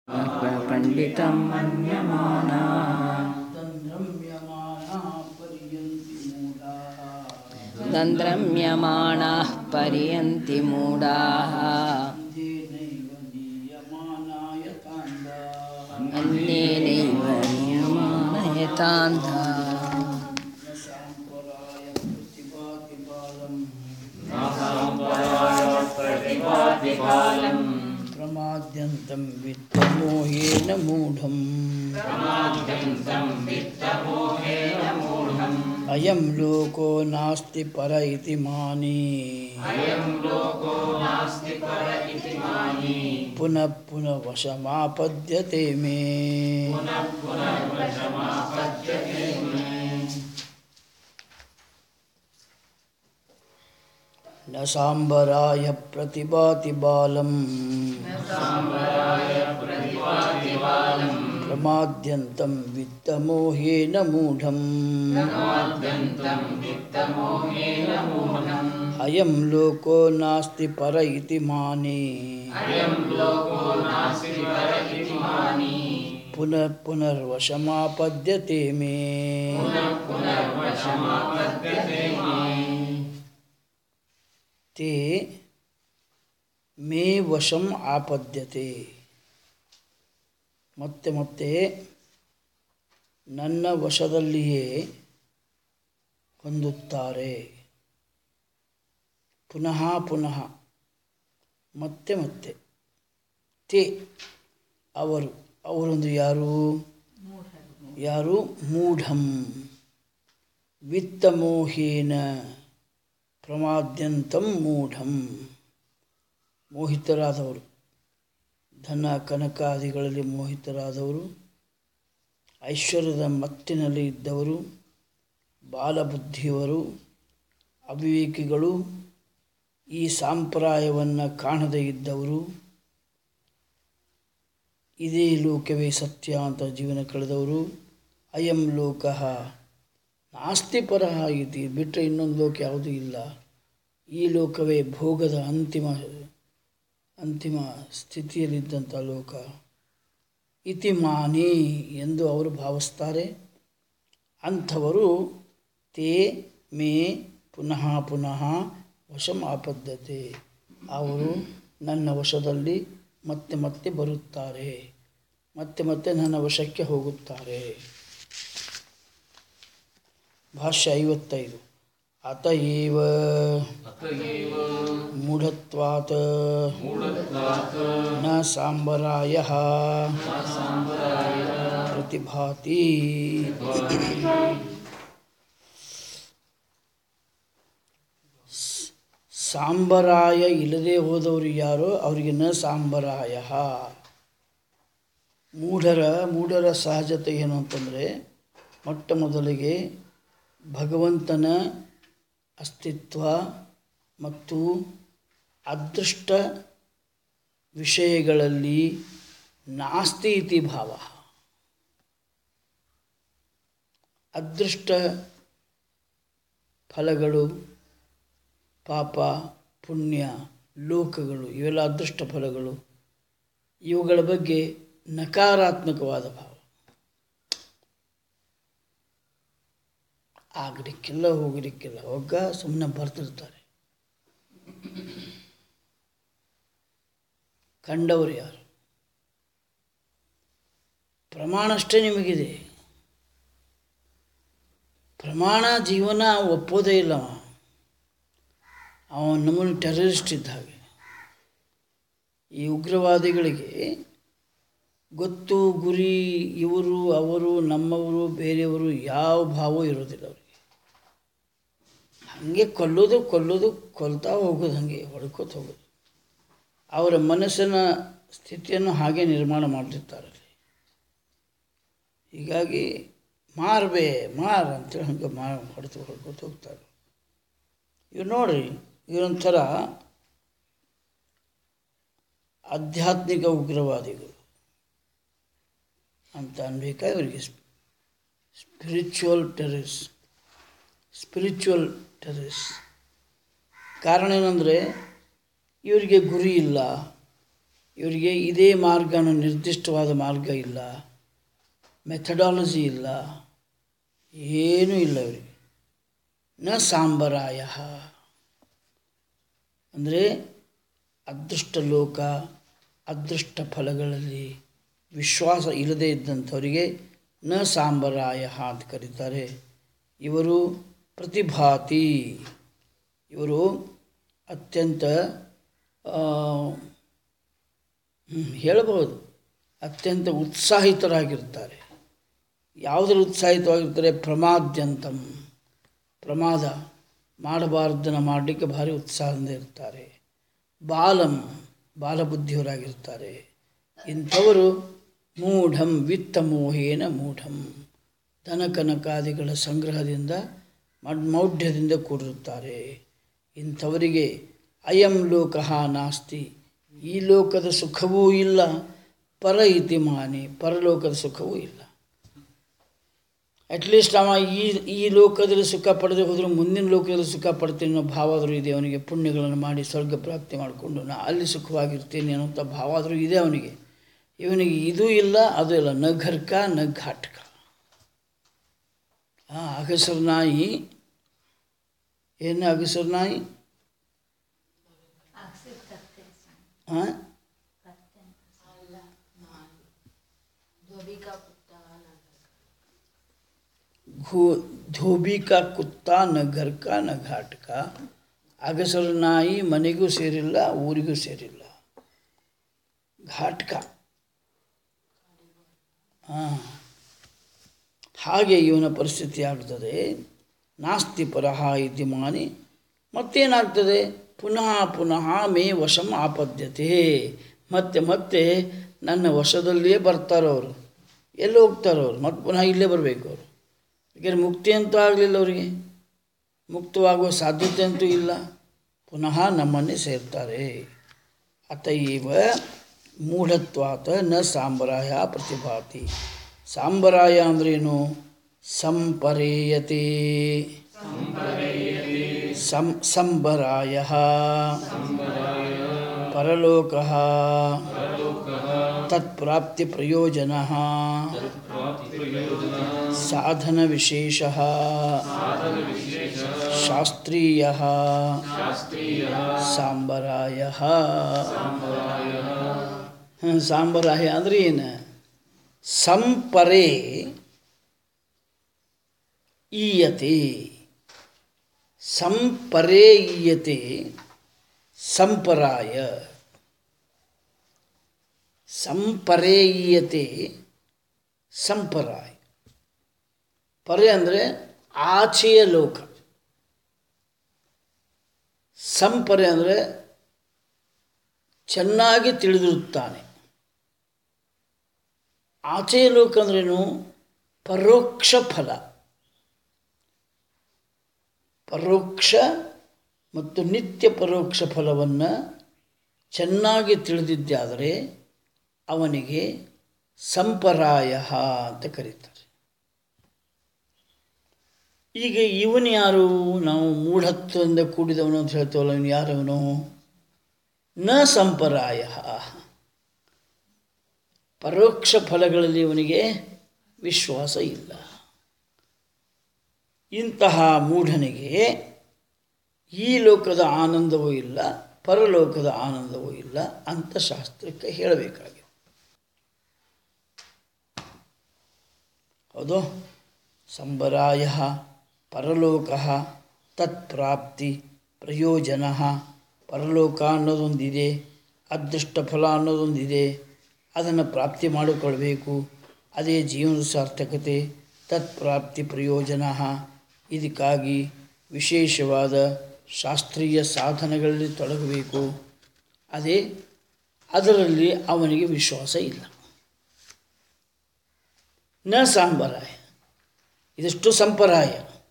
पण्डितं मन्यमानाः तन्द्रम्यमाणाः पर्यन्ति मूढाः तन्द्रम्यमाणाः पर्यन्ति मूढाः अन्येनैव नीयमानाय कान्दाः अन्येनैव नियमानयतान्धा न साम्पराय प्रतिभाति बालम् प्रमाद्यन्तं वित्तमोहेन मूढम् अयं लोको नास्ति पर इति मानी पुनः पुनः वशमापद्यते मे न साम्बराय प्रतिभाति बालम् प्रमाद्यन्तं वित्तमोहेन मूढम् अयं लोको नास्ति पर इति माने पुनः पुनर्वशमापद्यते मे ते ಮೇ ವಶಂ ಆಪದ್ಯತೆ ಮತ್ತೆ ಮತ್ತೆ ನನ್ನ ವಶದಲ್ಲಿಯೇ ಹೊಂದುತ್ತಾರೆ ಪುನಃ ಪುನಃ ಮತ್ತೆ ಮತ್ತೆ ತೇ ಅವರು ಅವರೊಂದು ಯಾರು ಯಾರು ಮೂಢಂ ವಿತ್ತಮೋಹೇನ ಪ್ರಮಾದ್ಯಂತಂ ಮೂಢಂ ಮೋಹಿತರಾದವರು ಧನ ಕನಕಾದಿಗಳಲ್ಲಿ ಮೋಹಿತರಾದವರು ಐಶ್ವರ್ಯದ ಮತ್ತಿನಲ್ಲಿ ಇದ್ದವರು ಬಾಲಬುದ್ಧಿಯವರು ಅವಿವೇಕಿಗಳು ಈ ಸಂಪ್ರಾಯವನ್ನು ಕಾಣದೇ ಇದ್ದವರು ಇದೇ ಲೋಕವೇ ಸತ್ಯ ಅಂತ ಜೀವನ ಕಳೆದವರು ಅಯಂ ಲೋಕ ನಾಸ್ತಿ ಪರಹ ಇತಿ ಬಿಟ್ಟರೆ ಇನ್ನೊಂದು ಲೋಕ ಯಾವುದೂ ಇಲ್ಲ ಈ ಲೋಕವೇ ಭೋಗದ ಅಂತಿಮ ಅಂತಿಮ ಸ್ಥಿತಿಯಲ್ಲಿದ್ದಂಥ ಲೋಕ ಇತಿ ಮಾನಿ ಎಂದು ಅವರು ಭಾವಿಸ್ತಾರೆ ಅಂಥವರು ತೇ ಮೇ ಪುನಃ ಪುನಃ ವಶಂ ಆಪದ್ಧತೆ ಅವರು ನನ್ನ ವಶದಲ್ಲಿ ಮತ್ತೆ ಮತ್ತೆ ಬರುತ್ತಾರೆ ಮತ್ತೆ ಮತ್ತೆ ನನ್ನ ವಶಕ್ಕೆ ಹೋಗುತ್ತಾರೆ ಭಾಷ್ಯ ಐವತ್ತೈದು ಅತ ಏವ ಮೂಢತ್ವಾತ್ ನ ಸಾಂಬರಾಯ ಪ್ರತಿಭಾತಿ ಸ್- ಸಾಂಬರಾಯ ಇಲ್ಲದೆ ಹೋದವರು ಯಾರೋ ಅವರಿಗೆ ನ ಸಾಂಬರಾಯ ಮೂಢರ ಮೂಢರ ಸಹಜತೆ ಏನು ಅಂತಂದರೆ ಮೊಟ್ಟ ಮೊದಲಿಗೆ ಭಗವಂತನ ಅಸ್ತಿತ್ವ ಮತ್ತು ಅದೃಷ್ಟ ವಿಷಯಗಳಲ್ಲಿ ನಾಸ್ತಿ ಇತಿ ಭಾವ ಅದೃಷ್ಟ ಫಲಗಳು ಪಾಪ ಪುಣ್ಯ ಲೋಕಗಳು ಇವೆಲ್ಲ ಅದೃಷ್ಟ ಫಲಗಳು ಇವುಗಳ ಬಗ್ಗೆ ನಕಾರಾತ್ಮಕವಾದ ಭಾವ ಆಗಲಿಕ್ಕಿಲ್ಲ ಹೋಗಲಿಕ್ಕಿಲ್ಲ ಒಗ್ಗ ಸುಮ್ಮನೆ ಬರ್ತಿರ್ತಾರೆ ಕಂಡವರು ಯಾರು ಪ್ರಮಾಣ ಅಷ್ಟೇ ನಿಮಗಿದೆ ಪ್ರಮಾಣ ಜೀವನ ಒಪ್ಪೋದೇ ಇಲ್ಲವ ಅವನು ನಮ್ಮನ್ನು ಟೆರರಿಸ್ಟ್ ಇದ್ದ ಹಾಗೆ ಈ ಉಗ್ರವಾದಿಗಳಿಗೆ ಗೊತ್ತು ಗುರಿ ಇವರು ಅವರು ನಮ್ಮವರು ಬೇರೆಯವರು ಯಾವ ಭಾವವೂ ಇರೋದಿಲ್ಲ ಅವರಿಗೆ ಹಾಗೆ ಕೊಲ್ಲೋದು ಕೊಲ್ಲೋದು ಕೊಲ್ತಾ ಹೋಗೋದು ಹಾಗೆ ಹೊಡ್ಕೋತ ಹೋಗೋದು ಅವರ ಮನಸ್ಸಿನ ಸ್ಥಿತಿಯನ್ನು ಹಾಗೆ ನಿರ್ಮಾಣ ಮಾಡಿರ್ತಾರೆ ಹೀಗಾಗಿ ಮಾರ್ಬೇ ಮಾರ್ ಅಂತೇಳಿ ಹಂಗೆ ಮಾ ಹೊಡೆದು ಹೊಡ್ಕೋತ ಹೋಗ್ತಾರೆ ಇವ್ರು ನೋಡ್ರಿ ಇವರೊಂಥರ ಆಧ್ಯಾತ್ಮಿಕ ಉಗ್ರವಾದಿಗಳು ಅಂತ ಅನ್ಬೇಕಾ ಇವರಿಗೆ ಸ್ಪಿರಿಚುವಲ್ ಟೆರರಿಸ್ ಸ್ಪಿರಿಚುವಲ್ ಟೆರರಿಸ್ ಕಾರಣ ಏನಂದರೆ ಇವರಿಗೆ ಗುರಿ ಇಲ್ಲ ಇವರಿಗೆ ಇದೇ ಮಾರ್ಗ ಅನ್ನೋ ನಿರ್ದಿಷ್ಟವಾದ ಮಾರ್ಗ ಇಲ್ಲ ಮೆಥಡಾಲಜಿ ಇಲ್ಲ ಏನೂ ಇಲ್ಲ ಇವರಿಗೆ ನ ಸಾಂಬರಾಯ ಅಂದರೆ ಅದೃಷ್ಟ ಲೋಕ ಅದೃಷ್ಟ ಫಲಗಳಲ್ಲಿ ವಿಶ್ವಾಸ ಇಲ್ಲದೇ ಇದ್ದಂಥವರಿಗೆ ನ ಸಾಂಬರಾಯ ಅಂತ ಕರೀತಾರೆ ಇವರು ಪ್ರತಿಭಾತಿ ಇವರು ಅತ್ಯಂತ ಆ, ಹ್ಮ್, ಹೇಳಬಹುದು ಅತ್ಯಂತ ಉತ್ಸಾಹಿತರಾಗಿರ್ತಾರೆ ಯಾವುದರಲ್ಲಿ ಉತ್ಸಾಹಿತವಾಗಿರ್ತಾರೆ ಪ್ರಮಾದ್ಯಂತಂ ಪ್ರಮಾದ ಮಾಡಬಾರ್ದನ್ನು ಮಾಡಲಿಕ್ಕೆ ಭಾರಿ ಉತ್ಸಾಹದಿಂದ ಇರ್ತಾರೆ ಬಾಲಂ ಬಾಲಬುದ್ಧಿಯವರಾಗಿರ್ತಾರೆ ಇಂಥವರು ಮೂಢಂ ವಿತ್ತ ಮೋಹೇನ ಮೂಢಂ ಧನಕನಕಾದಿಗಳ ಸಂಗ್ರಹದಿಂದ ಮಡ್- ಮೌಢ್ಯದಿಂದ ಕೂಡಿರುತ್ತಾರೆ ಇಂಥವರಿಗೆ ಅಯಂ ಲೋಕ ನಾಸ್ತಿ ಈ ಲೋಕದ ಸುಖವೂ ಇಲ್ಲ ಪರ ಇತಿ ಮಾನಿ ಪರಲೋಕದ ಸುಖವೂ ಇಲ್ಲ ಅಟ್ಲೀಸ್ಟ್ ಅವ ಈ ಈ ಲೋಕದಲ್ಲಿ ಸುಖ ಪಡೆದು ಹೋದರೂ ಮುಂದಿನ ಲೋಕದಲ್ಲಿ ಸುಖ ಪಡ್ತೀನಿ ಅನ್ನೋ ಭಾವ ಆದರೂ ಇದೆ ಅವನಿಗೆ ಪುಣ್ಯಗಳನ್ನು ಮಾಡಿ ಸ್ವರ್ಗ ಪ್ರಾಪ್ತಿ ಮಾಡಿಕೊಂಡು ನಾ ಅಲ್ಲಿ ಸುಖವಾಗಿರ್ತೀನಿ ಅನ್ನೋಂಥ ಭಾವ ಆದರೂ ಇದೆ ಅವನಿಗೆ ಇವನಿಗೆ ಇದೂ ಇಲ್ಲ ಅದು ಇಲ್ಲ ನ ಘರ್ಕ ನ ಘಾಟ್ಕ ಆ ಅಗಸರ ನಾಯಿ ಏನು ಅಗಸರ ನಾಯಿ ಹಾಂ घो धोबಿ ಕಾ ಕುತ್ತ ನ ಘರ್ ಕಾ ನ ಘಾಟ್ ಕಾ ಅಗಸರ ನಾಯಿ ಮನೆಗೂ ಸೇರಿಲ್ಲ ಊರಿಗೂ ಸೇರಿಲ್ಲ ಘಾಟ್ಕ ಹಾಂ ಹಾಗೆ ಇವನ ಪರಿಸ್ಥಿತಿ ಆಗ್ತದೆ ನಾಸ್ತಿ ಪರಹ ಇತಿ ಮಾನಿ ಮತ್ತೇನಾಗ್ತದೆ ಪುನಃ ಪುನಃ ಮೇ ವಶಂ ಆಪದ್ಯತೆ ಮತ್ತೆ ಮತ್ತೆ ನನ್ನ ವಶದಲ್ಲಿಯೇ ಬರ್ತಾರವರು ಎಲ್ಲಿ ಹೋಗ್ತಾರವ್ರು ಮತ್ತೆ ಪುನಃ ಇಲ್ಲೇ ಬರಬೇಕು ಅವರು ಯಾಕೆಂದರೆ ಮುಕ್ತಿ ಅಂತೂ ಆಗಲಿಲ್ಲ ಅವರಿಗೆ ಮುಕ್ತವಾಗುವ ಸಾಧ್ಯತೆ ಅಂತೂ ಇಲ್ಲ ಪುನಃ ನಮ್ಮನ್ನೇ ಸೇರ್ತಾರೆ ಅತೈವ ಮೂಢತ್ವಾತ ನ ಸಾಂಬರಾಯ ಪ್ರತಿಭಾತಿ ಸಾಂಬರಾಯ ಅಂದ್ರೇನು ಸಂಪರೇಯತೆ ಸಂ ಸಂಬರಾಯ ಪರಲೋಕ ತತ್ಪ್ರಾಪ್ತಿ ಪ್ರಯೋಜನ ಸಾಧನ ವಿಶೇಷ ಶಾಸ್ತ್ರೀಯ ಸಾಂಬರಾಯ ಹ್ಮ್, ಸಾಂಬರಾಯ ಅಂದ್ರೆ ಏನು ಸಂಪರೆ ಈಯತೆ ಸಂಪರೆ ಈಯತೆ ಸಂಪರಾಯ ಸಂಪರೇಯತೆ ಸಂಪರಾಯ ಪರೆ ಅಂದರೆ ಆಚೆಯ ಲೋಕ ಸಂಪರೆ ಅಂದರೆ ಚೆನ್ನಾಗಿ ತಿಳಿದಿರುತ್ತಾನೆ ಆಚೆಯ ಲೋಕ ಅಂದ್ರೇನು ಪರೋಕ್ಷ ಫಲ ಪರೋಕ್ಷ ಮತ್ತು ನಿತ್ಯ ಪರೋಕ್ಷ ಫಲವನ್ನು ಚೆನ್ನಾಗಿ ತಿಳಿದಿದ್ದಾದರೆ ಅವನಿಗೆ ಸಂಪರಾಯ ಅಂತ ಕರೀತಾರೆ ಈಗ ಇವನು ಯಾರು ನಾವು ಮೂಢತ್ವದಿಂದ ಕೂಡಿದವನು ಅಂತ ಹೇಳ್ತೇವಲ್ಲ ಇವನು ಯಾರವನು ನ ಸಂಪರಾಯ ಪರೋಕ್ಷ ಫಲಗಳಲ್ಲಿ ಇವನಿಗೆ ವಿಶ್ವಾಸ ಇಲ್ಲ ಇಂತಹ ಮೂಢನಿಗೆ ಈ ಲೋಕದ ಆನಂದವೂ ಇಲ್ಲ ಪರಲೋಕದ ಆನಂದವೂ ಇಲ್ಲ ಅಂತ ಶಾಸ್ತ್ರಕ್ಕೆ ಹೇಳಬೇಕಾಗಿದೆ ಹೌದು ಸಂಬರಾಯ ಪರಲೋಕ ತತ್ಪ್ರಾಪ್ತಿ ಪ್ರಯೋಜನ ಪರಲೋಕ ಅನ್ನೋದೊಂದಿದೆ ಅದೃಷ್ಟ ಫಲ ಅನ್ನೋದೊಂದಿದೆ ಅದನ್ನು ಪ್ರಾಪ್ತಿ ಮಾಡಿಕೊಳ್ಬೇಕು ಅದೇ ಜೀವನದ ಸಾರ್ಥಕತೆ ತತ್ಪ್ರಾಪ್ತಿ ಪ್ರಯೋಜನ ಇದಕ್ಕಾಗಿ ವಿಶೇಷವಾದ ಶಾಸ್ತ್ರೀಯ ಸಾಧನಗಳಲ್ಲಿ ತೊಡಗಬೇಕು ಅದೇ ಅದರಲ್ಲಿ ಅವನಿಗೆ ವಿಶ್ವಾಸ ಇಲ್ಲ ನ ಸಾಂಬರಾಯ ಇದಷ್ಟು ಸಂಪರಾಯ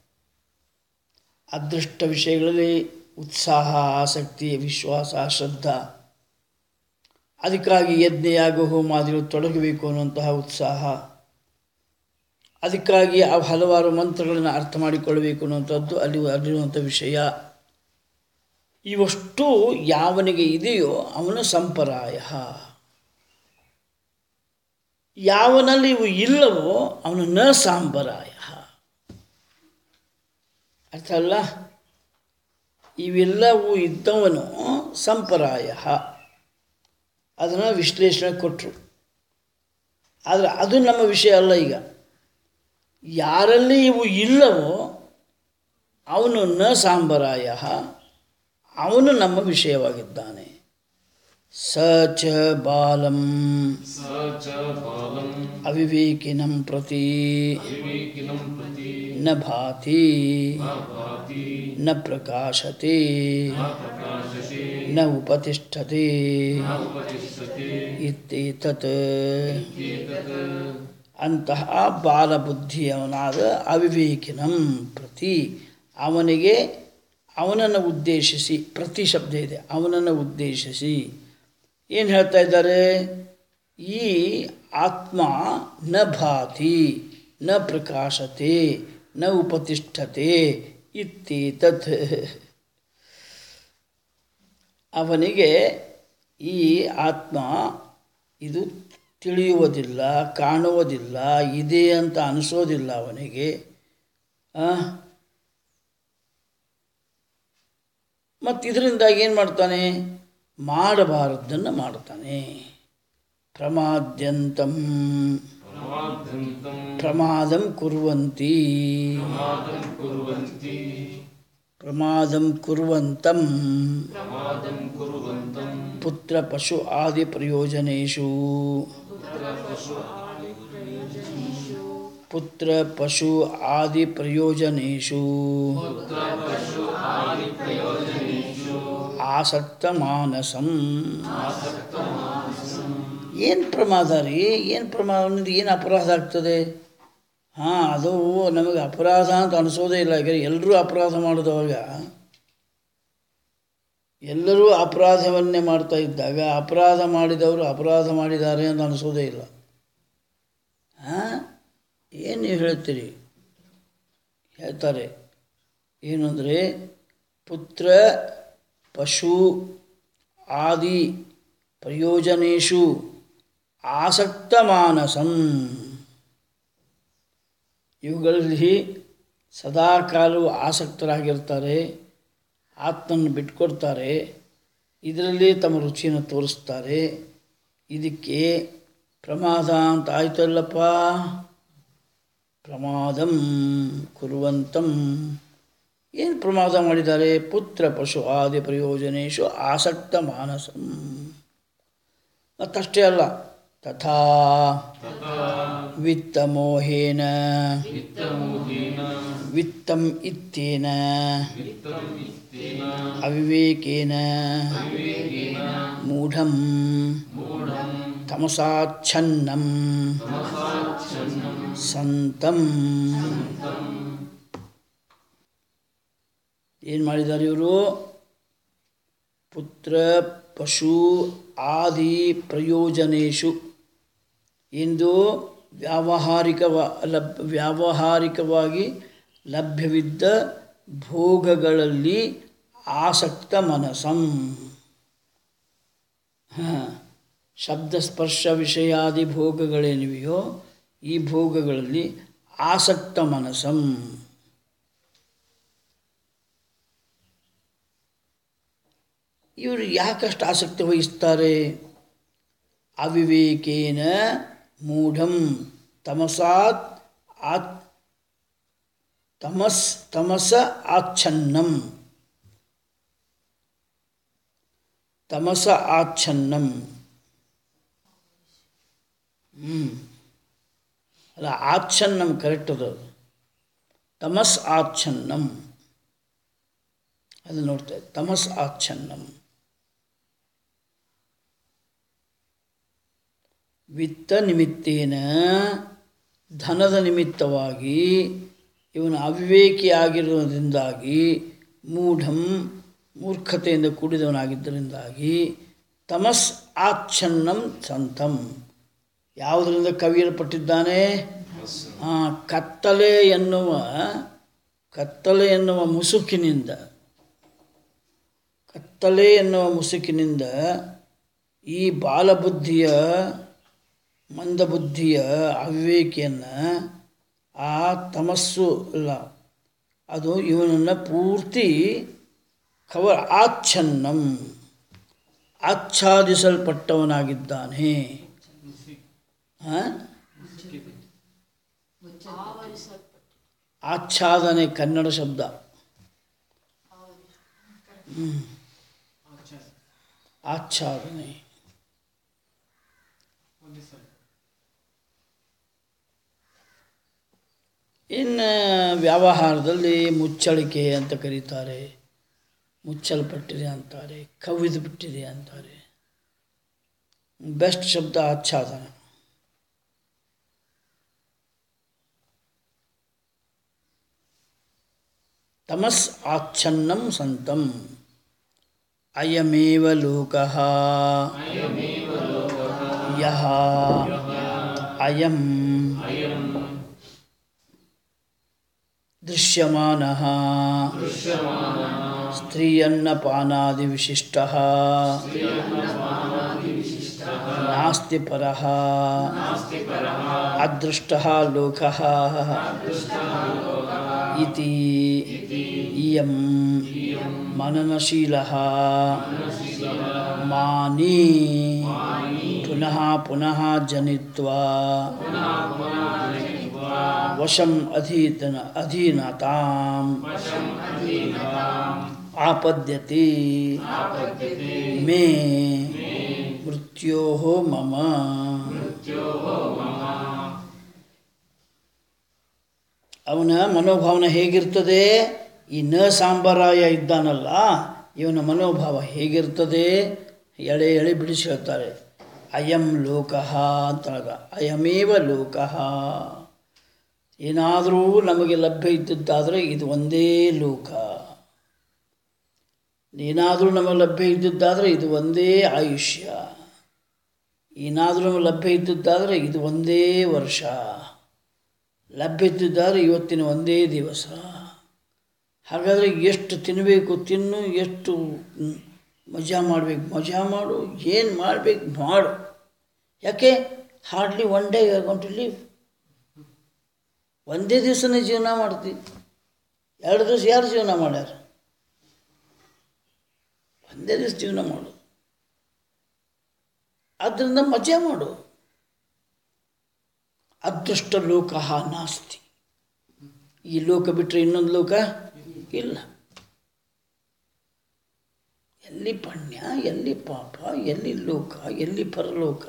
ಅದೃಷ್ಟ ವಿಷಯಗಳಲ್ಲಿ ಉತ್ಸಾಹ ಆಸಕ್ತಿ ವಿಶ್ವಾಸ ಶ್ರದ್ಧಾ ಅದಕ್ಕಾಗಿ ಯಜ್ಞ ಯಾಗ ಹೋಮಾದಿಗಳು ತೊಡಗಬೇಕು ಅನ್ನುವಂತಹ ಉತ್ಸಾಹ ಅದಕ್ಕಾಗಿ ಆ ಹಲವಾರು ಮಂತ್ರಗಳನ್ನು ಅರ್ಥ ಮಾಡಿಕೊಳ್ಳಬೇಕು ಅನ್ನುವಂಥದ್ದು ಅಲ್ಲಿ ಅಲ್ಲಿರುವಂಥ ವಿಷಯ ಇವಷ್ಟು ಯಾವನಿಗೆ ಇದೆಯೋ ಅವನು ಸಂಪರಾಯ ಯಾವನಲ್ಲಿ ಇವು ಇಲ್ಲವೋ ಅವನು ನ ಸಾಂಬರಾಯ ಅರ್ಥ ಅಲ್ಲ ಇವೆಲ್ಲವೂ ಇದ್ದವನು ಸಂಪರಾಯ ಅದನ್ನು ವಿಶ್ಲೇಷಣೆ ಕೊಟ್ಟರು ಆದರೆ ಅದು ನಮ್ಮ ವಿಷಯ ಅಲ್ಲ ಈಗ ಯಾರಲ್ಲಿ ಇವು ಇಲ್ಲವೋ ಅವನು ನ ಸಾಂಬರಾಯ ಅವನು ನಮ್ಮ ವಿಷಯವಾಗಿದ್ದಾನೆ ಸ ಚ ಬಾಲಂ स च बालम् ಅವಿವೇಕಿನಂ ಪ್ರತಿ विवेकिनं प्रति ನ ಭಾತಿ न भाति ನ ಪ್ರಕಾಶತೆ न प्रकाशते ನ ಉಪತಿಷ್ಠತೆ न उपतिष्ठते ಇತ್ಯೇತತ್ एतत् ಅಂತಹ ಬಾಲಬುದ್ಧಿಯವನಾದ ಅವಿವೇಕಿನಂ ಪ್ರತಿ ಅವನಿಗೆ ಅವನನ್ನು ಉದ್ದೇಶಿಸಿ ಪ್ರತಿ ಶಬ್ದ ಇದೆ ಅವನನ್ನು ಉದ್ದೇಶಿಸಿ ಏನು ಹೇಳ್ತಾ ಇದ್ದಾರೆ ಈ ಆತ್ಮ ನ ಭಾತಿ ನ ಪ್ರಕಾಶತೆ ನ ಉಪತಿಷ್ಠತೆ ಇತ್ಯೇತತ್ ಅವನಿಗೆ ಈ ಆತ್ಮ ಇದು ತಿಳಿಯುವುದಿಲ್ಲ ಕಾಣುವುದಿಲ್ಲ ಇದೆ ಅಂತ ಅನಿಸೋದಿಲ್ಲ ಅವನಿಗೆ ಮತ್ತು ಇದರಿಂದಾಗಿ ಏನು ಮಾಡ್ತಾನೆ ಮಾಡಬಾರದ್ದನ್ನು ಮಾಡ್ತಾನೆ ಪ್ರಮಾದ್ಯಂತಂ प्रमाद्यन्तं ಪ್ರಮಾದಂ ಕುರುವಂತಿ प्रमादं कुर्वन्ति ಪ್ರಮಾದಂ ಕುರುವಂತಂ प्रमादं कुर्वन्तं ಪುತ್ರ ಪಶು ಆದಿ ಪ್ರಯೋಜನೇಶು ಪುತ್ರ ಪಶು ಆದಿ ಪ್ರಯೋಜನೇಶು ಆಸಕ್ತ ಮಾನಸಂ ಏನು ಪ್ರಮಾದ ರೀ ಏನು ಪ್ರಮಾದ ಅನ್ನೋದು ಏನು ಅಪರಾಧ ಆಗ್ತದೆ ಹಾಂ ಅದು ನಮಗೆ ಅಪರಾಧ ಅಂತ ಅನಿಸೋದೇ ಇಲ್ಲ ಈಗ ಎಲ್ಲರೂ ಅಪರಾಧ ಮಾಡೋದವಾಗ ಎಲ್ಲರೂ ಅಪರಾಧವನ್ನೇ ಮಾಡ್ತಾ ಇದ್ದಾಗ ಅಪರಾಧ ಮಾಡಿದವರು ಅಪರಾಧ ಮಾಡಿದ್ದಾರೆ ಅಂತ ಅನಿಸೋದೇ ಇಲ್ಲ ಹಾಂ ಏನು ನೀವು ಹೇಳ್ತೀರಿ ಹೇಳ್ತಾರೆ ಏನು ಅಂದರೆ ಪುತ್ರ ಪಶು ಆದಿ ಪ್ರಯೋಜನೇಶು ಆಸಕ್ತ ಮಾನಸಂ ಇವುಗಳಲ್ಲಿ ಸದಾಕಾಲವು ಆಸಕ್ತರಾಗಿರ್ತಾರೆ ಆತ್ಮನ್ನು ಬಿಟ್ಕೊಡ್ತಾರೆ ಇದರಲ್ಲಿ ತಮ್ಮ ರುಚಿಯನ್ನು ತೋರಿಸ್ತಾರೆ ಇದಕ್ಕೆ ಪ್ರಮಾದ ಅಂತ ಆಯ್ತಲ್ಲಪ್ಪ ಪ್ರಮಾದಂ ಕುರುವಂತಂ ಏನು ಪ್ರಮಾದ ಮಾಡಿದ್ದಾರೆ ಪುತ್ರ ಪಶು ಆದಿ ಪ್ರಯೋಜನೇಶು ಆಸಕ್ತ ಮಾನಸಂ ಮತ್ತಷ್ಟೇ ಅಲ್ಲ ತಥಾ ವಿತ್ತಮೋಹೇನ वित्तमोहेन ವಿತ್ತಂ ಇತ್ತೇನ वित्तम् इत्येन ಅವಿವೇಕೇನ विवेकेन ಮೂಢಂ मूढं ತಮಸಾಚ್ಛನ್ನಂ तमसाच्छन्नं ಸಂತಂ ಏನು ಮಾಡಿದ್ದಾರೆ ಇವರು ಪುತ್ರ ಪಶು ಆದಿ ಪ್ರಯೋಜನೇಶು ಎಂದು ವ್ಯಾವಹಾರಿಕವ ಲಭ್ ವ್ಯಾವಹಾರಿಕವಾಗಿ ಲಭ್ಯವಿದ್ದ ಭೋಗಗಳಲ್ಲಿ ಆಸಕ್ತ ಮನಸಂ ಹಾಂ ಶಬ್ದ ಸ್ಪರ್ಶ ವಿಷಯಾದಿ ಭೋಗಗಳೇನಿವೆಯೋ ಈ ಭೋಗಗಳಲ್ಲಿ ಆಸಕ್ತ ಮನಸಂ ಇವರು ಯಾಕಷ್ಟು ಆಸಕ್ತಿ ವಹಿಸ್ತಾರೆ ಅವಿವೇಕೇನ ಮೂಢಂ ತಮಸಾತ್ ಆತ್ ತಮಸ್ ತಮಸ ಆಚ್ಛನ್ನಂ ತಮಸ ಆಚ್ಛನ್ನಂ ಹ್ಞೂ ಅಲ್ಲ ಆಚ್ಛನ್ನಂ ಕರೆಕ್ಟ್ ಅದು ತಮಸ್ ಆಚ್ಛನ್ನಂ ಅದು ನೋಡ್ತಾ ಇದ್ದೆ. ತಮಸ್ ಆಚ್ಛನ್ನಂ ವಿತ್ತ ನಿಮಿತ್ತೇನ ಧನದ ನಿಮಿತ್ತವಾಗಿ ಇವನು ಅವಿವೇಕಿಯಾಗಿರುವುದರಿಂದಾಗಿ ಮೂಢಂ ಮೂರ್ಖತೆಯಿಂದ ಕೂಡಿದವನಾಗಿದ್ದರಿಂದಾಗಿ ತಮಸ್ ಆಚ್ಛನ್ನಂ ಸಂತಂ ಯಾವುದರಿಂದ ಕವಿಯಲ್ಪಟ್ಟಿದ್ದಾನೆ ಆ, ಕತ್ತಲೆ ಎನ್ನುವ ಕತ್ತಲೆ ಎನ್ನುವ ಮುಸುಕಿನಿಂದ ಕತ್ತಲೆ ಎನ್ನುವ ಮುಸುಕಿನಿಂದ ಈ ಬಾಲಬುದ್ಧಿಯ ಮಂದಬುದ್ಧಿಯ ಅವಿವೇಕಿಯನ್ನು ಆ ತಮಸ್ಸು ಇಲ್ಲ ಅದು ಇವನನ್ನು ಪೂರ್ತಿ ಕವರ್ ಆಚ್ಛನ್ನಂ ಆಚ್ಛಾದಿಸಲ್ಪಟ್ಟವನಾಗಿದ್ದಾನೆ ಆ? ಆಚ್ಛಾದನೆ ಕನ್ನಡ ಶಬ್ದ ಹ್ಮ್. ಆಚ್ಛಾದನೆ ಇನ್ನು ವ್ಯವಹಾರದಲ್ಲಿ ಮುಚ್ಚಳಿಕೆ ಅಂತ ಕರೀತಾರೆ ಮುಚ್ಚಲ್ಪಟ್ಟಿದೆ ಅಂತಾರೆ ಕವಿದು ಬಿಟ್ಟಿದೆ ಅಂತಾರೆ ಬೆಸ್ಟ್ ಶಬ್ದ ಆಚ್ಛಾದನ ತಮಸ್ ಆಚ್ಛನ್ನಂ ಸಂತಂ ಅಯಮೇವ ಲೋಕಃ ಯಹ ಅಯಂ ದೃಶ್ಯಮಾನಃ ಸ್ತ್ರೀಯನ್ನಪಾನಾದಿವಿಶಿಷ್ಟः ನಾಸ್ತಿ ಪರಃ ಅದೃಷ್ಟः ಲೋಕः इति इयं मननशीलः मानी पुनः पुनः जनित्वा वशम् अधीतन अधीनताम् आपद्यते मे मृत्योः मम ಅವನ ಮನೋಭಾವನೆ ಹೇಗಿರ್ತದೆ ಈ ನ ಸಾಂಬರಾಯ ಇದ್ದಾನಲ್ಲ ಇವನ ಮನೋಭಾವ ಹೇಗಿರ್ತದೆ ಎಳೆ ಎಳೆ ಬಿಡಿಸಿ ಹೇಳ್ತಾರೆ ಅಯಂ ಲೋಕಃ ಅಂತಳಗ ಅಯಮೇವ ಲೋಕಃ ಏನಾದರೂ ನಮಗೆ ಲಭ್ಯ ಇದ್ದದ್ದಾದರೆ ಇದು ಒಂದೇ ಲೋಕ ಏನಾದರೂ ನಮಗೆ ಲಭ್ಯ ಇದ್ದದ್ದಾದರೆ ಇದು ಒಂದೇ ಆಯುಷ್ಯ ಏನಾದರೂ ನಮಗೆ ಲಭ್ಯ ಇದ್ದದ್ದಾದರೆ ಇದು ಒಂದೇ ವರ್ಷ ಲಭ್ಯ ಇದ್ದಿದ್ದಾರೆ ಇವತ್ತಿನ ಒಂದೇ ದಿವಸ ಹಾಗಾದರೆ ಎಷ್ಟು ತಿನ್ನಬೇಕು ತಿನ್ನು ಎಷ್ಟು ಮ್, ಮಜಾ ಮಾಡಬೇಕು ಮಜಾ ಮಾಡು ಏನು ಮಾಡಬೇಕು ಮಾಡು ಯಾಕೆ hardly one day you are to leave ಒಂದೇ ದಿವಸನೇ ಜೀವನ ಮಾಡ್ತೀವಿ ಎರಡು ದಿವಸ ಯಾರು ಜೀವನ ಮಾಡ್ಯಾರ ಒಂದೇ ದಿವಸ ಜೀವನ ಮಾಡು ಆದ್ದರಿಂದ ಮಜಾ ಮಾಡು ಅದೃಷ್ಟ ಲೋಕ ನಾಸ್ತಿ ಈ ಲೋಕ ಬಿಟ್ಟರೆ ಇನ್ನೊಂದು ಲೋಕ ಇಲ್ಲ ಎಲ್ಲಿ ಪುಣ್ಯ ಎಲ್ಲಿ ಪಾಪ ಎಲ್ಲಿ ಲೋಕ ಎಲ್ಲಿ ಪರಲೋಕ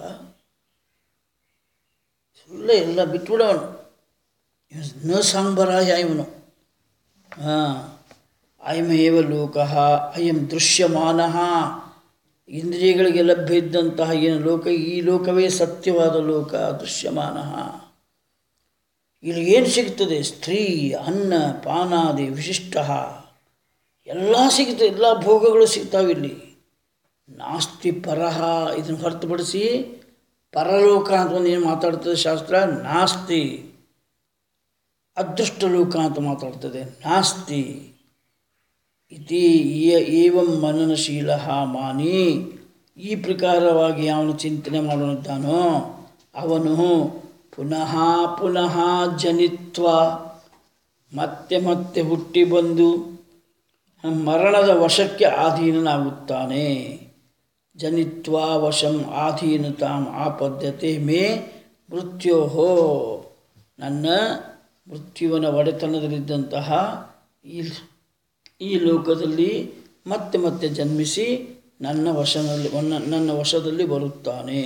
ಸುಳ್ಳ ಎಲ್ಲ ಬಿಟ್ಬಿಡವನು ನ ಸಾಂಬರಾಯ ಇವನು ಹಾಂ ಅಯಮೇವ ಲೋಕ ಅಯಂ ದೃಶ್ಯಮಾನ ಇಂದ್ರಿಯಗಳಿಗೆ ಲಭ್ಯ ಇದ್ದಂತಹ ಏನು ಲೋಕ ಈ ಲೋಕವೇ ಸತ್ಯವಾದ ಲೋಕ ದೃಶ್ಯಮಾನ ಇಲ್ಲಿ ಏನು ಸಿಗ್ತದೆ ಸ್ತ್ರೀ ಅನ್ನ ಪಾನಾದಿ ವಿಶಿಷ್ಟ ಎಲ್ಲ ಸಿಗ್ತದೆ ಎಲ್ಲ ಭೋಗಗಳು ಸಿಗ್ತಾವೆ ಇಲ್ಲಿ ನಾಸ್ತಿ ಪರಹ ಇದನ್ನು ಹೊರತುಪಡಿಸಿ ಪರಲೋಕ ಅಂತ ಒಂದು ಏನು ಮಾತಾಡ್ತದೆ ಶಾಸ್ತ್ರ ನಾಸ್ತಿ ಅದೃಷ್ಟ ಲೋಕ ಅಂತ ಮಾತಾಡ್ತದೆ ನಾಸ್ತಿ ಇತಿ ಏ- ಏವಂ ಮನನಶೀಲ ಮಾನಿ ಈ ಪ್ರಕಾರವಾಗಿ ಅವನು ಚಿಂತನೆ ಮಾಡುತ್ತಿದ್ದಾನೋ ಅವನು ಪುನಃ ಪುನಃ ಜನಿತ್ವ ಮತ್ತೆ ಮತ್ತೆ ಹುಟ್ಟಿ ಬಂದು ಮರಣದ ವಶಕ್ಕೆ ಆಧೀನನಾಗುತ್ತಾನೆ ಜನಿತ್ವ ವಶಂ ಆಧೀನತಾಂ ಆಪದ್ಯತೆ ಮೇ ಮೃತ್ಯೋಹೋ ನನ್ನ ಮೃತ್ಯುವಿನ ಒಡೆತನದಲ್ಲಿದ್ದಂತಹ ಈ ಈ ಲೋಕದಲ್ಲಿ ಮತ್ತೆ ಮತ್ತೆ ಜನ್ಮಿಸಿ ನನ್ನ ವಶನಲ್ಲಿ ನನ್ನ ನನ್ನ ವಶದಲ್ಲಿ ಬರುತ್ತಾನೆ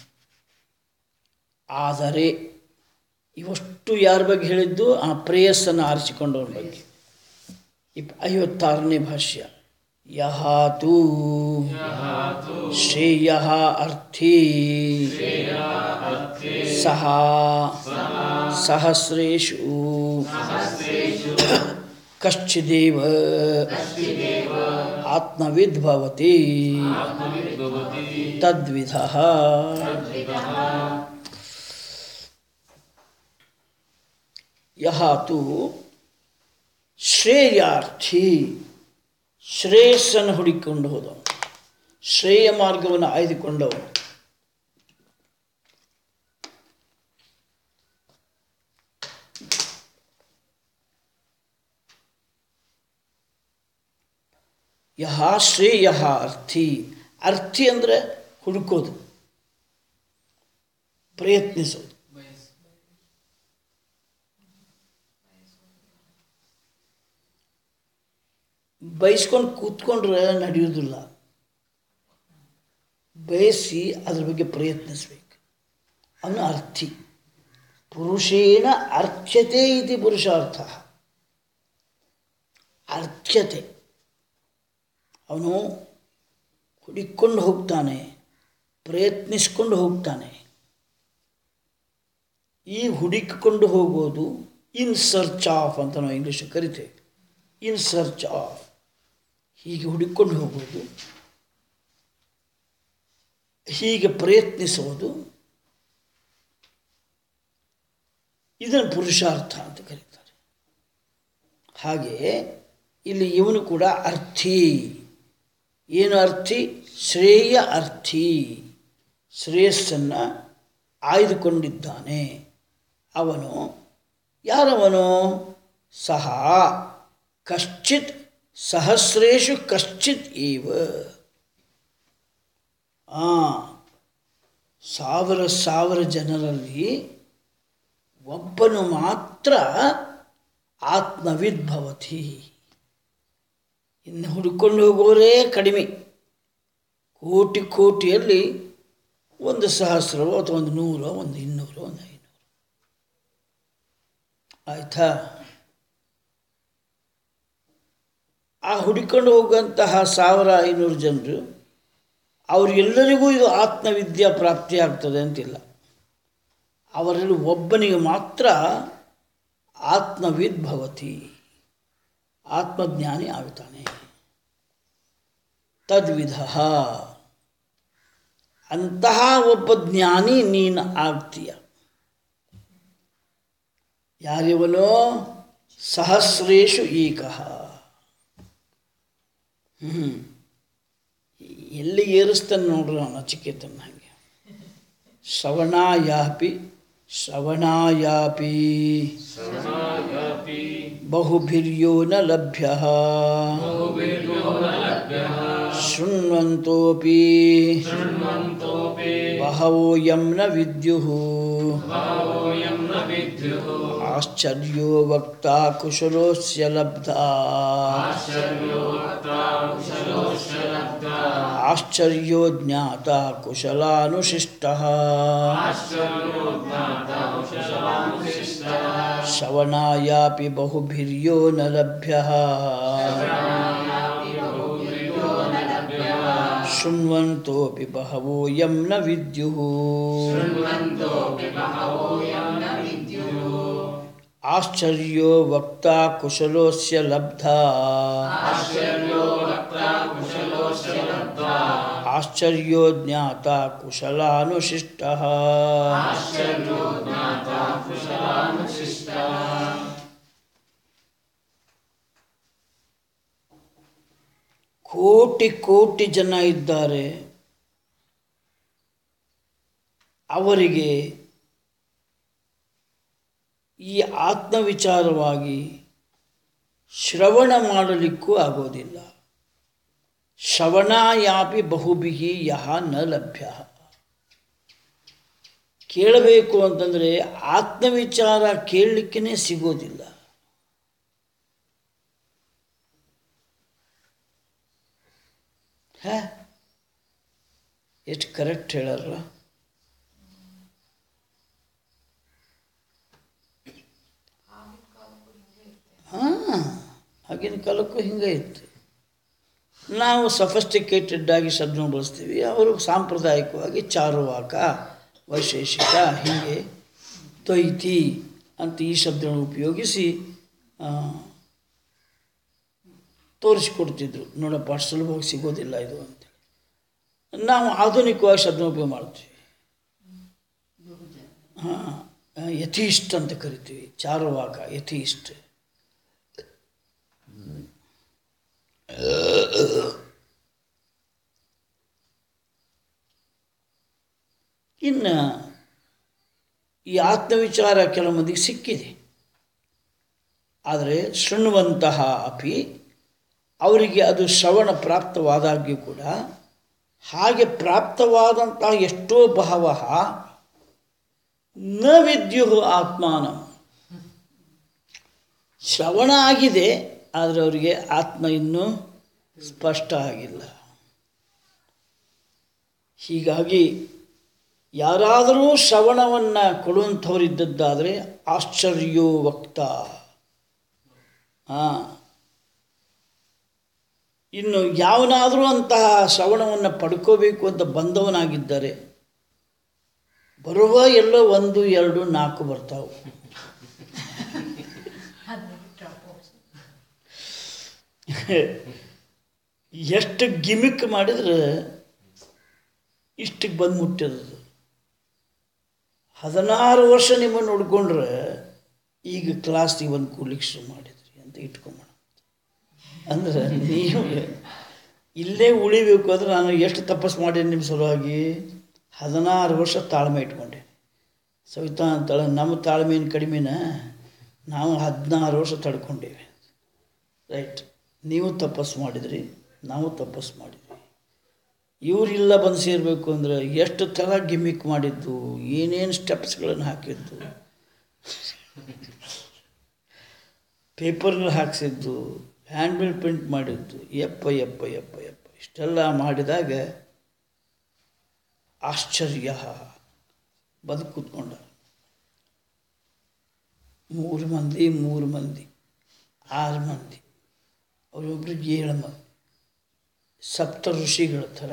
ಆದರೆ ಇವಷ್ಟು ಯಾರ ಬಗ್ಗೆ ಹೇಳಿದ್ದು ಆ ಪ್ರೇಯಸ್ಸನ್ನು ಆರಿಸಿಕೊಂಡವ್ರ ಬಗ್ಗೆ ಇಪ್ ಐವತ್ತಾರನೇ ಭಾಷ್ಯ ಯಹಾತು ಶ್ರೇಯ ಅರ್ಥಿ ಸಹ ಸಹಸ್ರೇಷು ಕಶ್ಚಿದೇವ ಆತ್ಮವಿದ್ ಭವತಿ ತದ್ವಿಧ ಯಹ ತು ಶ್ರೇಯಾರ್ಥಿ ಶ್ರೇಯಸ್ಸನ್ನು ಹುಡುಕಿಕೊಂಡು ಹೋದವನು ಶ್ರೇಯ ಮಾರ್ಗವನ್ನು ಆಯ್ದುಕೊಂಡವನು ಯಹ ಶ್ರೇಯ ಅರ್ಥಿ ಅರ್ಥಿ ಅಂದರೆ ಹುಡುಕೋದು ಪ್ರಯತ್ನಿಸೋದು ಬಯಸ್ಕೊಂಡು ಕೂತ್ಕೊಂಡ್ರೆ ನಡೆಯೋದಿಲ್ಲ ಬಯಸಿ ಅದ್ರ ಬಗ್ಗೆ ಪ್ರಯತ್ನಿಸ್ಬೇಕು ಅವನು ಅರ್ಥಿ ಪುರುಷೇಣ ಅರ್ಚ್ಯತೆ ಇತಿ ಪುರುಷಾರ್ಥ ಅರ್ಚ್ಯತೆ ಅವನು ಹುಡುಕೊಂಡು ಹೋಗ್ತಾನೆ ಪ್ರಯತ್ನಿಸ್ಕೊಂಡು ಹೋಗ್ತಾನೆ ಈ ಹುಡುಕಿಕೊಂಡು ಹೋಗೋದು ಇನ್ ಸರ್ಚ್ ಆಫ್ ಅಂತ ನಾವು ಇಂಗ್ಲೀಷ್ ಕರಿತೇವೆ ಇನ್ ಸರ್ಚ್ ಆಫ್ ಹೀಗೆ ಹುಡುಕೊಂಡು ಹೋಗೋದು ಹೀಗೆ ಪ್ರಯತ್ನಿಸೋದು ಇದನ್ನು ಪುರುಷಾರ್ಥ ಅಂತ ಕರೀತಾರೆ ಹಾಗೆ ಇಲ್ಲಿ ಇವನು ಕೂಡ ಅರ್ಥಿ ಏನು ಅರ್ಥಿ ಶ್ರೇಯ ಅರ್ಥಿ ಶ್ರೇಯಸ್ಸನ್ನು ಆಯ್ದುಕೊಂಡಿದ್ದಾನೆ ಅವನು ಯಾರವನು ಸಹ ಕಶ್ಚಿತ್ ಸಹಸ್ರೇಶು ಕಶ್ಚಿತ್ ಇವ ಆ ಸಾವಿರ ಸಾವಿರ ಜನರಲ್ಲಿ ಒಬ್ಬನು ಮಾತ್ರ ಆತ್ಮವಿದ್ ಭವತಿ ಇನ್ನು ಹುಡುಕೊಂಡು ಹೋಗೋರೇ ಕಡಿಮೆ ಕೋಟಿ ಕೋಟಿಯಲ್ಲಿ ಒಂದು ಸಹಸ್ರವೋ ಅಥವಾ ಒಂದು ನೂರೋ ಒಂದು ಇನ್ನೂರೋ ಒಂದು ಐನೂರು ಆಯ್ತಾ ಆ ಹುಡುಕೊಂಡು ಹೋಗುವಂತಹ ಸಾವಿರ ಐನೂರು ಜನರು ಅವರೆಲ್ಲರಿಗೂ ಇದು ಆತ್ಮವಿದ್ಯಾ ಪ್ರಾಪ್ತಿಯಾಗ್ತದೆ ಅಂತಿಲ್ಲ ಅವರಲ್ಲಿ ಒಬ್ಬನಿಗೆ ಮಾತ್ರ ಆತ್ಮವಿದ್ ಭವತಿ ಆತ್ಮಜ್ಞಾನಿ ಆಗುತ್ತಾನೆ ತದ್ವಿಧ ಅಂತಹ ಒಬ್ಬ ಜ್ಞಾನಿ ನೀನು ಆಗ್ತೀಯ ಯಾರಿವನೋ ಸಹಸ್ರೇಶು ಏಕಃ ಹ್ಞೂ ಎಲ್ಲಿ ಏರಿಸ್ತಾನೆ ನೋಡ್ರಿ ಅವನು ನಚಿಕೇತನ ಹಾಗೆ ಶ್ರವಣಾಯಾಪಿ ಶ್ರವಣಾಯಾಪಿ शरणायापि ಬಹುಭಿರ್ಯೋ ನ ಲಭ್ಯ बहुभिर्यो न लभ्यः ಶೃಣ್ವಂತೋಪಿ शृण्वन्तोऽपि ಬಹವೋ ಯಂ ನ ವಿದ್ಯುಃ भावोऽयं न विद्युः ಆಶ್ಚರ್ಯೋ ವಕ್ತ ಕುಶಲೋಸ್ಯ ಲಬ್ಧ आश्चर्योक्ता कुशलोश्च लब्धा ಆಶ್ಚರ್ಯೋ ಜ್ಞಾತ ಕುಶಲಾನುಶಿಷ್ಟ आश्चर्यो ज्ञाता कुशलानुशिष्टः ಶ್ರವಣಾಯಾಪಿ ಬಹುಭಿರ್ಯೋ ನ ಲಭ್ಯ ಶೃಣ್ವಂತೋಪಿ ಬಹವೋ ಯಂ ನ ವಿದ್ಯುಃ ಆಶ್ಚರ್ಯೋ ವಕ್ತ ಕುಶಲೋಸ್ಯ ಲಬ್ಧ ಆಶ್ಚರ್ಯೋ ಜ್ಞಾತ ಕುಶಲಾನುಶಿಷ್ಟ ಕೋಟಿ ಕೋಟಿ ಜನ ಇದ್ದಾರೆ ಅವರಿಗೆ ಈ ಆತ್ಮವಿಚಾರವಾಗಿ ಶ್ರವಣ ಮಾಡಲಿಕ್ಕೂ ಆಗೋದಿಲ್ಲ ಶ್ರವಣಾಯಾಪಿ ಬಹುಬಿಹಿ ಯಹ ನ ಲಭ್ಯ ಕೇಳಬೇಕು ಅಂತಂದರೆ ಆತ್ಮವಿಚಾರ ಕೇಳಲಿಕ್ಕೇ ಸಿಗೋದಿಲ್ಲ ಹೇ ಎಷ್ಟು ಕರೆಕ್ಟ್ ಹೇಳಲ್ಲ ಹಾಂ ಆಗಿನ ಕಾಲಕ್ಕೂ ಹಿಂಗೆ ಇತ್ತು ನಾವು ಸಫಸ್ಟಿಕೇಟೆಡ್ ಆಗಿ ಶಬ್ದನ ಬಳಸ್ತೀವಿ ಅವರು ಸಾಂಪ್ರದಾಯಿಕವಾಗಿ ಚಾರುವಾಕ ವೈಶೇಷಿಕ ಹೀಗೆ ದ್ವೈತಿ ಅಂತ ಈ ಶಬ್ದಗಳನ್ನು ಉಪಯೋಗಿಸಿ ಆ, ತೋರಿಸಿಕೊಡ್ತಿದ್ರು ನೋಡಪ್ಪ ಅಷ್ಟು ಸುಲಭವಾಗಿ ಸಿಗೋದಿಲ್ಲ ಇದು ಅಂತೇಳಿ ನಾವು ಆಧುನಿಕವಾಗಿ ಶಬ್ದ ಉಪಯೋಗ ಮಾಡ್ತೀವಿ ಹಾಂ ಯಥೀಷ್ಟ್ ಅಂತ ಕರಿತೀವಿ ಚಾರುವಾಕ ಯಥೀಷ್ಟ್ ಇನ್ನು ಈ ಆತ್ಮವಿಚಾರ ಕೆಲವು ಮಂದಿಗೆ ಸಿಕ್ಕಿದೆ ಆದರೆ ಶೃಣ್ವಂತಹ ಅಪಿ ಅವರಿಗೆ ಅದು ಶ್ರವಣ ಪ್ರಾಪ್ತವಾದಾಗ್ಯೂ ಕೂಡ ಹಾಗೆ ಪ್ರಾಪ್ತವಾದಂತಹ ಎಷ್ಟೋ ಭಾವ ನ ವಿದ್ಯು ಆತ್ಮಾನ ಶ್ರವಣ ಆಗಿದೆ ಆದರೆ ಅವರಿಗೆ ಆತ್ಮ ಇನ್ನೂ ಸ್ಪಷ್ಟ ಆಗಿಲ್ಲ ಹೀಗಾಗಿ ಯಾರಾದರೂ ಶ್ರವಣವನ್ನು ಕೊಡುವಂಥವರಿದ್ದದ್ದಾದರೆ ಆಶ್ಚರ್ಯೋ ವಕ್ತ ಹಾಂ ಇನ್ನು ಯಾವನಾದರೂ ಅಂತಹ ಶ್ರವಣವನ್ನು ಪಡ್ಕೋಬೇಕು ಅಂತ ಬಂದವನಾಗಿದ್ದರೆ ಬರುವ ಎಲ್ಲೋ ಒಂದು ಎರಡು ನಾಲ್ಕು ಬರ್ತಾವೆ ಎಷ್ಟು ಗಿಮಿಕ್ ಮಾಡಿದ್ರೆ ಇಷ್ಟಕ್ಕೆ ಬಂದು ಮುಟ್ಟಿರೋದು ಹದಿನಾರು ವರ್ಷ ನಿಮ್ಮನ್ನು ನೋಡ್ಕೊಂಡ್ರೆ ಈಗ ಕ್ಲಾಸಿಗೆ ಬಂದು ಕೂಲಿಕ್ಕೆ ಶುರು ಮಾಡಿದ್ರಿ ಅಂತ ಇಟ್ಕೊಂಬೋಣ ಅಂದ್ರೆ ನೀವು ಇಲ್ಲೇ ಉಳಿಬೇಕು ಅಂದ್ರೆ ನಾನು ಎಷ್ಟು ತಪಸ್ಸು ಮಾಡೀನಿ ನಿಮ್ಮ ಸಲುವಾಗಿ ಹದಿನಾರು ವರ್ಷ ತಾಳ್ಮೆ ಇಟ್ಕೊಂಡೆ ಸವಿತಾ ಅಂತಾಳೆ ನಮ್ಮ ತಾಳ್ಮೆಯನ್ನು ಕಡಿಮೆನ ನಾವು ಹದಿನಾರು ವರ್ಷ ತಡ್ಕೊಂಡೇವೆ ರೈಟ್ ನೀವು ತಪಸ್ಸು ಮಾಡಿದ್ರಿ ನಾವು ತಪಸ್ಸು ಮಾಡಿದ್ವಿ ಇವರಿಲ್ಲ ಬಂದು ಸೇರಬೇಕು ಅಂದ್ರೆ ಎಷ್ಟು ಥರ ಗಿಮಿಕ್ ಮಾಡಿದ್ದು ಏನೇನು ಸ್ಟೆಪ್ಸ್ಗಳನ್ನು ಹಾಕಿದ್ದು ಪೇಪರ್ಗಳು ಹಾಕ್ಸಿದ್ದು ಹ್ಯಾಂಡ್ ಬಿಲ್ ಪ್ರಿಂಟ್ ಮಾಡಿದ್ದು ಯಪ್ಪ ಯಪ್ಪ ಯಪ್ಪ ಯಪ್ಪ ಇಷ್ಟೆಲ್ಲ ಮಾಡಿದಾಗ ಆಶ್ಚರ್ಯ ಬದುಕು ಕೂತ್ಕೊಂಡ ಮೂರು ಮಂದಿ ಮೂರು ಮಂದಿ ಆರು ಮಂದಿ ಅವರೊಬ್ರಿಗೆ ಏಳು ಮಂದಿ ಸಪ್ತ ಋಷಿಗಳ ಥರ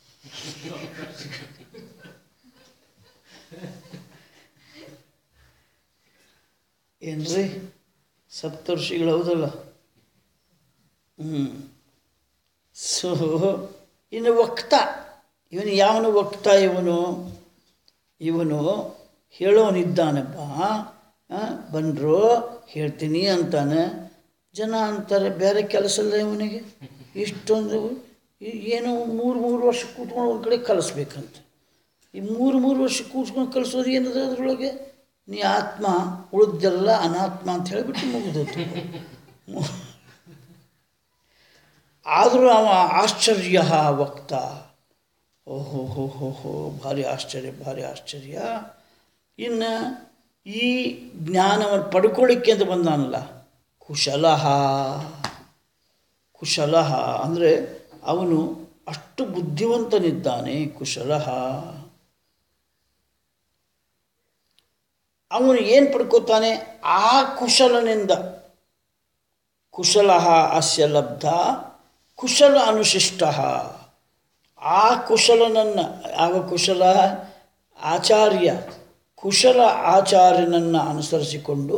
ಏನ್ರಿ ಸಪ್ತ ಋಷಿಗಳು ಹೌದಲ್ಲ ಹ್ಞೂ ಸೊ ಇನ್ನು ವಕ್ತ ಇವನು ಯಾವನು ವಕ್ತ ಇವನು ಇವನು ಹೇಳೋನಿದ್ದಾನಪ್ಪ ಬಂದರು ಹೇಳ್ತೀನಿ ಅಂತಾನೆ ಜನ ಅಂತಾರೆ ಬೇರೆ ಕೆಲಸ ಇಲ್ಲ ಇವನಿಗೆ ಇಷ್ಟೊಂದು ಈ- ಏನೋ ಮೂರು ಮೂರು ವರ್ಷ ಕೂತ್ಕೊಂಡು ಒಂದು ಕಡೆ ಕಲಿಸ್ಬೇಕಂತ ಈ ಮೂರು ಮೂರು ವರ್ಷ ಕೂತ್ಕೊಂಡು ಕಲಿಸೋದು ಏನದ ಅದರೊಳಗೆ ನೀ ಆತ್ಮ ಉಳಿದೆಲ್ಲ ಅನಾತ್ಮ ಅಂತ ಹೇಳಿಬಿಟ್ಟು ಮುಗಿದೋತು ಆದರೂ ಅವ ಆಶ್ಚರ್ಯ ವಕ್ತ ಓಹೋ ಹೋ ಹೋ ಹೋ ಭಾರಿ ಆಶ್ಚರ್ಯ ಭಾರಿ ಆಶ್ಚರ್ಯ ಇನ್ನು ಈ ಜ್ಞಾನವನ್ನು ಪಡ್ಕೊಳ್ಳಿಕ್ಕೆ ಅಂತ ಬಂದಾನಲ್ಲ ಕುಶಲಃ ಕುಶಲಃ ಅಂದರೆ ಅವನು ಅಷ್ಟು ಬುದ್ಧಿವಂತನಿದ್ದಾನೆ ಕುಶಲಃ ಅವನು ಏನು ಪಡ್ಕೋತಾನೆ ಆ ಕುಶಲನಿಂದ ಕುಶಲ ಅಸ್ಯ ಲಬ್ಧ ಕುಶಲ ಅನುಶಿಷ್ಟ ಆ ಕುಶಲನನ್ನು ಯಾವ ಕುಶಲ ಆಚಾರ್ಯ ಕುಶಲ ಆಚಾರ್ಯನನ್ನು ಅನುಸರಿಸಿಕೊಂಡು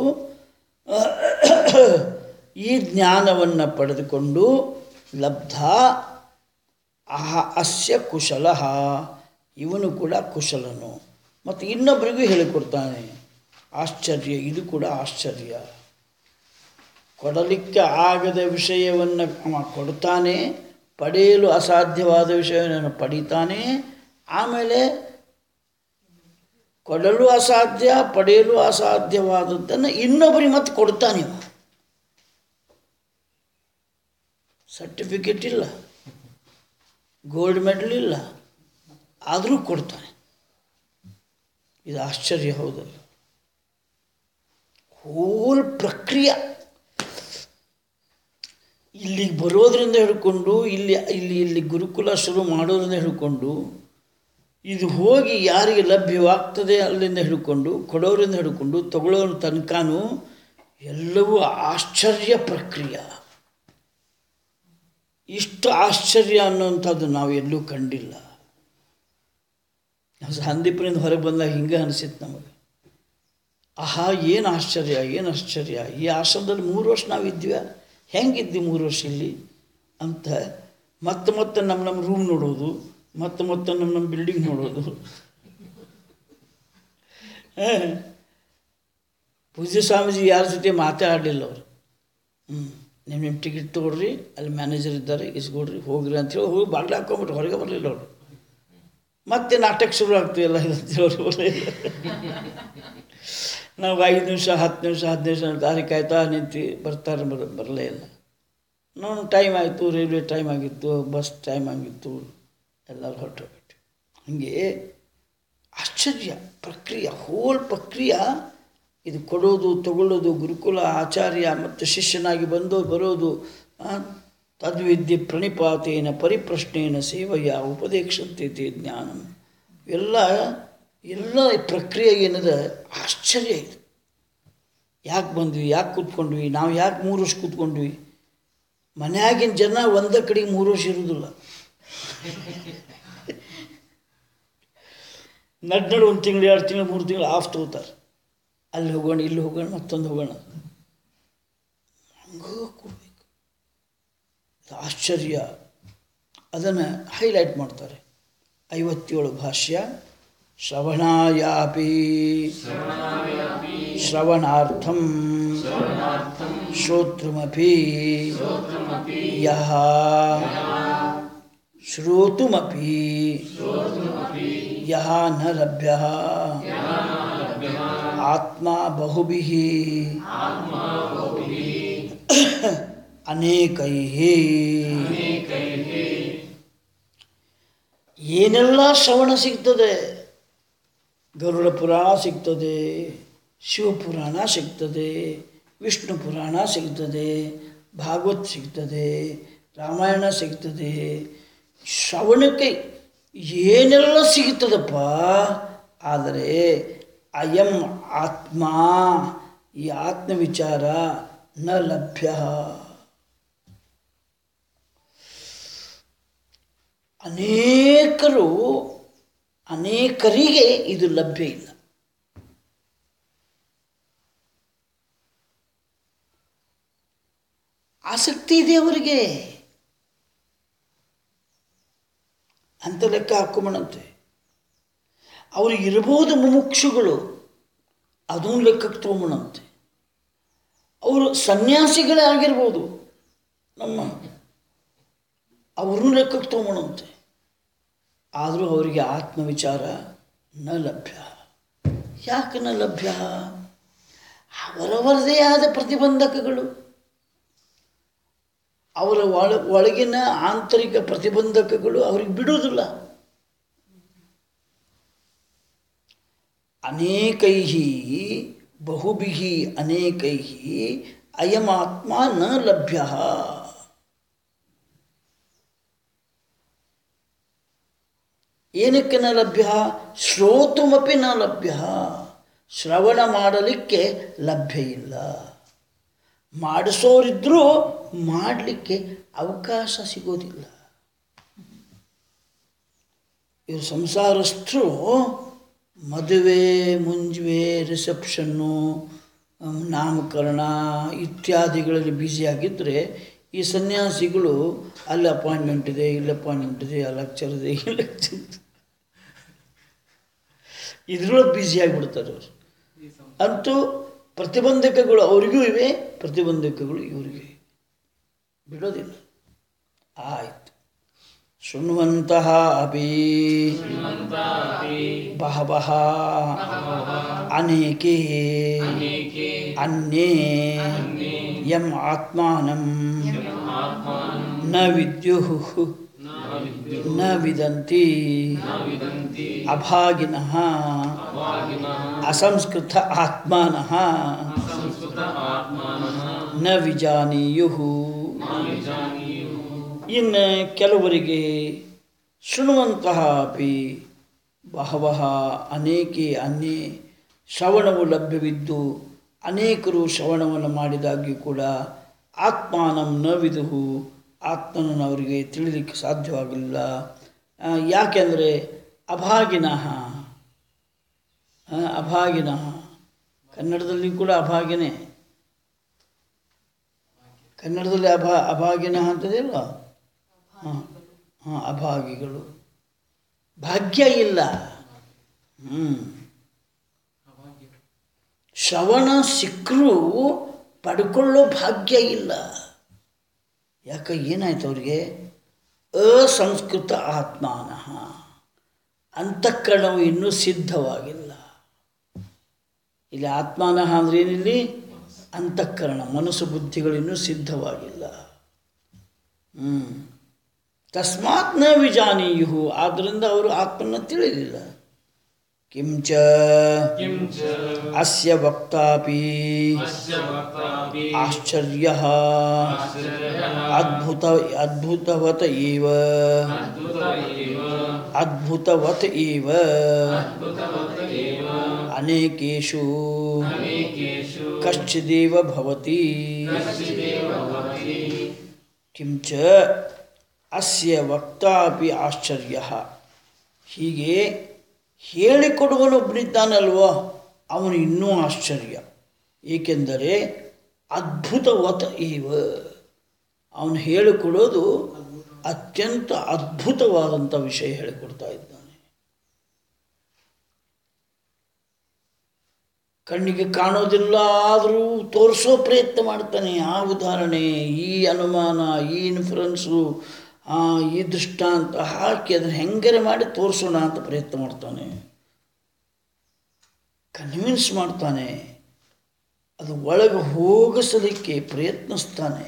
ಈ ಜ್ಞಾನವನ್ನು ಪಡೆದುಕೊಂಡು ಲಬ್ಧ ಅಹ ಅಸ್ಯ ಕುಶಲ ಇವನು ಕೂಡ ಕುಶಲನು ಮತ್ತು ಇನ್ನೊಬ್ಬರಿಗೂ ಹೇಳಿಕೊಡ್ತಾನೆ ಆಶ್ಚರ್ಯ ಇದು ಕೂಡ ಆಶ್ಚರ್ಯ ಕೊಡಲಿಕ್ಕೆ ಆಗದ ವಿಷಯವನ್ನು ಅವ ಕೊಡ್ತಾನೆ ಪಡೆಯಲು ಅಸಾಧ್ಯವಾದ ವಿಷಯವನ್ನು ಪಡೀತಾನೆ ಆಮೇಲೆ ಕೊಡಲು ಅಸಾಧ್ಯ ಪಡೆಯಲು ಅಸಾಧ್ಯವಾದದ್ದನ್ನು ಇನ್ನೊಬ್ಬರಿಗೆ ಮತ್ತೆ ಕೊಡ್ತಾನೆ ಇವ ಸರ್ಟಿಫಿಕೇಟ್ ಇಲ್ಲ ಗೋಲ್ಡ್ ಮೆಡಲ್ ಇಲ್ಲ ಆದರೂ ಕೊಡ್ತಾನೆ ಇದು ಆಶ್ಚರ್ಯ ಹೌದಲ್ಲ ಹೋಲ್ ಪ್ರಕ್ರಿಯೆ ಇಲ್ಲಿಗೆ ಬರೋದ್ರಿಂದ ಹಿಡ್ಕೊಂಡು ಇಲ್ಲಿ ಇಲ್ಲಿ ಇಲ್ಲಿ ಗುರುಕುಲ ಶುರು ಮಾಡೋದ್ರಿಂದ ಹಿಡ್ಕೊಂಡು ಇದು ಹೋಗಿ ಯಾರಿಗೆ ಲಭ್ಯವಾಗ್ತದೆ ಅಲ್ಲಿಂದ ಹಿಡ್ಕೊಂಡು ಕೊಡೋರಿಂದ ಹಿಡ್ಕೊಂಡು ತಗೊಳ್ಳೋರ ತನಕನೂ ಎಲ್ಲವೂ ಆಶ್ಚರ್ಯ ಪ್ರಕ್ರಿಯೆ ಇಷ್ಟು ಆಶ್ಚರ್ಯ ಅನ್ನುವಂಥದ್ದು ನಾವು ಎಲ್ಲೂ ಕಂಡಿಲ್ಲ ಸಂದೀಪನಿಂದ ಹೊರಗೆ ಬಂದಾಗ ಹಿಂಗೆ ಅನಿಸಿತ್ತು ನಮಗೆ ಆಹಾ ಏನು ಆಶ್ಚರ್ಯ ಏನು ಆಶ್ಚರ್ಯ ಈ ಆಶ್ರಮದಲ್ಲಿ ಮೂರು ವರ್ಷ ನಾವು ಇದ್ವಿ ಹೆಂಗಿದ್ವಿ ಮೂರು ವರ್ಷ ಇಲ್ಲಿ ಅಂತ ಮತ್ತೆ ಮತ್ತೆ ನಮ್ಮ ನಮ್ಮ ರೂಮ್ ನೋಡೋದು ಮತ್ತೆ ಮತ್ತೆ ನಮ್ಮ ನಮ್ಮ ಬಿಲ್ಡಿಂಗ್ ನೋಡೋದು ಹ. ಪೂಜ್ಯ ಸ್ವಾಮೀಜಿ ಯಾರ ಜೊತೆ ಮಾತಾಡಲಿಲ್ಲ ಅವರು ಹ್ಞೂ ನಿಮ್ಮ ನಿಮ್ಮ ಟಿಕೆಟ್ ತೊಗೊಳ್ರಿ ಅಲ್ಲಿ ಮ್ಯಾನೇಜರ್ ಇದ್ದಾರೆ ಇಸ್ಕೊಡ್ರಿ ಹೋಗ್ರಿ ಅಂತೇಳಿ ಹೋಗಿ ಬಾಗ್ಲು ಹಾಕೊಂಬಿಟ್ರು ಹೊರಗೆ ಬರಲಿಲ್ಲ ಅವರು ಮತ್ತೆ ನಾಟಕ ಶುರು ಆಗ್ತೀವಲ್ಲ ಅಂತೇಳಿ ಅವ್ರು ಬರಲಿಲ್ಲ ನಾವು ಐದು ನಿಮಿಷ ಹತ್ತು ನಿಮಿಷ ಹದಿನೈದು ನಿಮಿಷ ದಾರಿ ಕಾಯ್ತಾ ನಿಂತು ಬರ್ತಾರೆ ಬರ ಬರಲೇ ಇಲ್ಲ ನಾನು ಟೈಮ್ ಆಯಿತು ರೈಲ್ವೆ ಟೈಮ್ ಆಗಿತ್ತು ಬಸ್ ಟೈಮ್ ಆಗಿತ್ತು ಎಲ್ಲರೂ ಹೊರಟೋಗ್ಬಿಟ್ಟು ಹಾಗೆ ಆಶ್ಚರ್ಯ ಪ್ರಕ್ರಿಯೆ ಹೋಲ್ ಪ್ರಕ್ರಿಯೆ ಇದು ಕೊಡೋದು ತಗೊಳ್ಳೋದು ಗುರುಕುಲ ಆಚಾರ್ಯ ಮತ್ತು ಶಿಷ್ಯನಾಗಿ ಬಂದು ಬರೋದು ಆ, ತದ್ವಿದ್ಯೆ ಪ್ರಣಿಪಾತೇನ ಪರಿಪ್ರಶ್ನೇನ ಸೇವೆಯ ಉಪದೇಶಂತೆ ಜ್ಞಾನಂ ಎಲ್ಲ ಎಲ್ಲ ಈ ಪ್ರಕ್ರಿಯೆ ಏನದ ಆಶ್ಚರ್ಯ ಇದು ಯಾಕೆ ಬಂದ್ವಿ ಯಾಕೆ ಕೂತ್ಕೊಂಡ್ವಿ ನಾವು ಯಾಕೆ ಮೂರು ವರ್ಷ ಕೂತ್ಕೊಂಡ್ವಿ ಮನ್ಯಾಗಿನ ಜನ ಒಂದ ಕಡೆಗೆ ಮೂರು ವರ್ಷ ಇರುವುದಿಲ್ಲ ನಡ್ ನಡು ಒಂದು ತಿಂಗಳು ಎರಡು ತಿಂಗಳು ಮೂರು ತಿಂಗಳು ಆಫ್ ತಗೋತಾರೆ ಅಲ್ಲಿ ಹೋಗೋಣ ಇಲ್ಲಿ ಹೋಗೋಣ ಮತ್ತೊಂದು ಹೋಗೋಣ ಹಂಗೆ ಕೊಡ್ಬೇಕು ಇದು ಆಶ್ಚರ್ಯ ಅದನ್ನು ಹೈಲೈಟ್ ಮಾಡ್ತಾರೆ ಐವತ್ತೇಳು ಭಾಷ್ಯ ಶ್ರವಣಾಯಾಪಿ ಶ್ರವಣಾರ್ಥಂ ಶ್ರೋತೃಮಪಿ ಯಹ ಶ್ರೋತುಮಪಿ ಯಹ ನ ಲಭ್ಯ ಆತ್ಮ ಬಹುಭಿಃ ಅನೇಕೈಃ ಏನೆಲ್ಲ ಶ್ರವಣ ಸಿಗ್ತದೆ ಗರುಡ ಪುರಾಣ ಸಿಗ್ತದೆ ಶಿವಪುರಾಣ ಸಿಗ್ತದೆ ವಿಷ್ಣು ಪುರಾಣ ಸಿಗ್ತದೆ ಭಾಗವತ್ ಸಿಗ್ತದೆ ರಾಮಾಯಣ ಸಿಗ್ತದೆ ಶ್ರವಣಕ್ಕೆ ಏನೆಲ್ಲ ಸಿಗ್ತದಪ್ಪ ಆದರೆ ಅಯಂ ಆತ್ಮ ಈ ಆತ್ಮವಿಚಾರ ನ ಲಭ್ಯ ಅನೇಕರು ಅನೇಕರಿಗೆ ಇದು ಲಭ್ಯ ಇಲ್ಲ ಆಸಕ್ತಿ ಇದೆ ಅವರಿಗೆ ಅಂತ ಲೆಕ್ಕ ಹಾಕೊಂಬಣಂತೆ ಅವ್ರಿಗೆ ಇರ್ಬೋದು ಮುಮುಕ್ಷುಗಳು ಅದನ್ನು ಲೆಕ್ಕಕ್ಕೆ ತೊಗೊಂಬಣಂತೆ ಅವರು ಸನ್ಯಾಸಿಗಳೇ ಆಗಿರ್ಬೋದು ನಮ್ಮ ಅವ್ರನ್ನೂ ಲೆಕ್ಕಕ್ಕೆ ತೊಗೊಂಬಣಂತೆ ಆದರೂ ಅವರಿಗೆ ಆತ್ಮವಿಚಾರ ನ ಲಭ್ಯ ಯಾಕೆ ನ ಲಭ್ಯ ಅವರವರದೇ ಆದ ಪ್ರತಿಬಂಧಕಗಳು ಅವರ ಒಳ ಒಳಗಿನ ಆಂತರಿಕ ಪ್ರತಿಬಂಧಕಗಳು ಅವ್ರಿಗೆ ಬಿಡುವುದಿಲ್ಲ ಅನೇಕೈ ಬಹುಭಿ ಅನೇಕೈ ಅಯಮಾತ್ಮ ನ ಲಭ್ಯ ಏನಕ್ಕೆ ನ ಲಭ್ಯ ಶ್ರೋತುಮಪಿ ನ ಲಭ್ಯ ಶ್ರವಣ ಮಾಡಲಿಕ್ಕೆ ಲಭ್ಯ ಇಲ್ಲ ಮಾಡಿಸೋರಿದ್ರೂ ಮಾಡಲಿಕ್ಕೆ ಅವಕಾಶ ಸಿಗೋದಿಲ್ಲ ಇವರು ಸಂಸಾರಸ್ಥರು ಮದುವೆ ಮುಂಜುವೆ ರಿಸೆಪ್ಷನ್ನು ಅಮ್, ನಾಮಕರಣ ಇತ್ಯಾದಿಗಳಲ್ಲಿ ಬ್ಯುಸಿಯಾಗಿದ್ದರೆ ಈ ಸನ್ಯಾಸಿಗಳು ಅಲ್ಲಿ ಅಪಾಯಿಂಟ್ಮೆಂಟ್ ಇದೆ ಇಲ್ಲಿ ಅಪಾಯಿಂಟ್ಮೆಂಟ್ ಇದೆ ಆ ಲೆಕ್ಚರ್ ಇದೆ ಈ ಲೆಕ್ಚರ್ ಇದ್ರೊಳಗೆ ಬ್ಯುಸಿಯಾಗಿಬಿಡ್ತಾರೆ ಅವರು ಅಂತೂ ಪ್ರತಿಬಂಧಕಗಳು ಅವರಿಗೂ ಇವೆ ಪ್ರತಿಬಂಧಕಗಳು ಇವರಿಗೂ ಇವೆ ಬಿಡೋದಿಲ್ಲ ಆಯಿತು ಶೃಣ್ವಂತಹ ಅಪಿ ಬಹವಃ ಅನೇಕೆ ಅನ್ಯೇ ಯಂ ಆತ್ಮಾನಂ ನ ವಿದ್ಯುಃ ನ ವಿದಂತಿ ಅಭಾಗಿನಃ ಅಸಂಸ್ಕೃತ ಆತ್ಮಾನಃ ನ ವಿಜಾನೀಯುಃ ಇನ್ನು ಕೆಲವರಿಗೆ ಶೃಣುವಂತಹ ಅಪಿ ಬಹವಃ ಅನೇಕೆ ಅನ್ಯೇ ಶ್ರವಣವು ಲಭ್ಯವಿದ್ದು ಅನೇಕರು ಶ್ರವಣವನ್ನು ಮಾಡಿದಾಗ್ಯೂ ಕೂಡ ಆತ್ಮಾನಂ ನ ವಿದುಹು ಆತ್ಮನನ್ನು ಅವರಿಗೆ ತಿಳಿಲಿಕ್ಕೆ ಸಾಧ್ಯವಾಗಲಿಲ್ಲ ಆ, ಯಾಕೆಂದರೆ ಅಭಾಗಿನಃ ಆ, ಅಭಾಗಿನಃ ಕನ್ನಡದಲ್ಲಿ ಕೂಡ ಅಭಾಗಿನೇ ಕನ್ನಡದಲ್ಲಿ ಅಭಾ ಅಭಾಗಿನಃ ಅಂತದಿಲ್ಲ ಹಾಂ ಹಾಂ ಅಭಾಗಿಗಳು ಭಾಗ್ಯ ಇಲ್ಲ ಹ್ಞೂ ಶ್ರವಣ ಸಿಕ್ಕರೂ ಪಡ್ಕೊಳ್ಳೋ ಭಾಗ್ಯ ಇಲ್ಲ ಯಾಕೆ ಏನಾಯ್ತು ಅವ್ರಿಗೆ ಅಸಂಸ್ಕೃತ ಆತ್ಮಾನಃ ಅಂತಃಕರಣವು ಇನ್ನೂ ಸಿದ್ಧವಾಗಿಲ್ಲ ಇಲ್ಲಿ ಆತ್ಮಾನಃ ಅಂದ್ರೆ ಏನಿಲ್ಲಿ ಅಂತಃಕರಣ ಮನಸ್ಸು ಬುದ್ಧಿಗಳು ಇನ್ನೂ ಸಿದ್ಧವಾಗಿಲ್ಲ ಹ್ಮ್. ತಸ್ಮಾತ್ ನ ವಿಜಾನೀಯು ಆದ್ದರಿಂದ ಅವರು ಆತ್ಮನ ತಿಳಿಲಿಲ್ಲ ಕಿಂಚ किं च ಅಸ್ಯ ವಕ್ತಾಪಿ अस्य वक्तापि ಆಶ್ಚರ್ಯ आश्चर्यः ಅದ್ಭುತ ಅದ್ಭುತವತ ಏವ अद्भुत एव ಅದ್ಭುತವತ್ ಏವ अद्भुतवत् एव ಅನೇಕೇಷು अनेकेषु ಕಶ್ಚಿದೇವ ಭವತಿ कश्चिदेव भवति ಕಿಂಚ ಅಸ್ಯ ವಕ್ತಾಪಿ ಆಶ್ಚರ್ಯ ಹೀಗೆ ಹೇಳಿಕೊಡುವನೊಬ್ಬನಿದ್ದಾನಲ್ವೋ ಅವನು ಇನ್ನೂ ಆಶ್ಚರ್ಯ ಏಕೆಂದರೆ ಅದ್ಭುತವತ ಇವ ಅವನು ಹೇಳಿಕೊಡೋದು ಅತ್ಯಂತ ಅದ್ಭುತವಾದಂಥ ವಿಷಯ ಹೇಳಿಕೊಡ್ತಾ ಇದ್ದಾನೆ ಕಣ್ಣಿಗೆ ಕಾಣೋದಿಲ್ಲ ಆದರೂ ತೋರಿಸೋ ಪ್ರಯತ್ನ ಮಾಡ್ತಾನೆ ಆ ಉದಾಹರಣೆ ಈ ಅನುಮಾನ ಈ ಇನ್ಫ್ಲುಯೆನ್ಸು ಆ ಈ ದೃಷ್ಟಾಂತ ಹಾಕಿ ಅದನ್ನು ಹೆಂಗರೆ ಮಾಡಿ ತೋರಿಸೋಣ ಅಂತ ಪ್ರಯತ್ನ ಮಾಡ್ತಾನೆ ಕನ್ವಿನ್ಸ್ ಮಾಡ್ತಾನೆ ಅದು ಒಳಗೆ ಹೋಗಿಸಲಿಕ್ಕೆ ಪ್ರಯತ್ನಿಸ್ತಾನೆ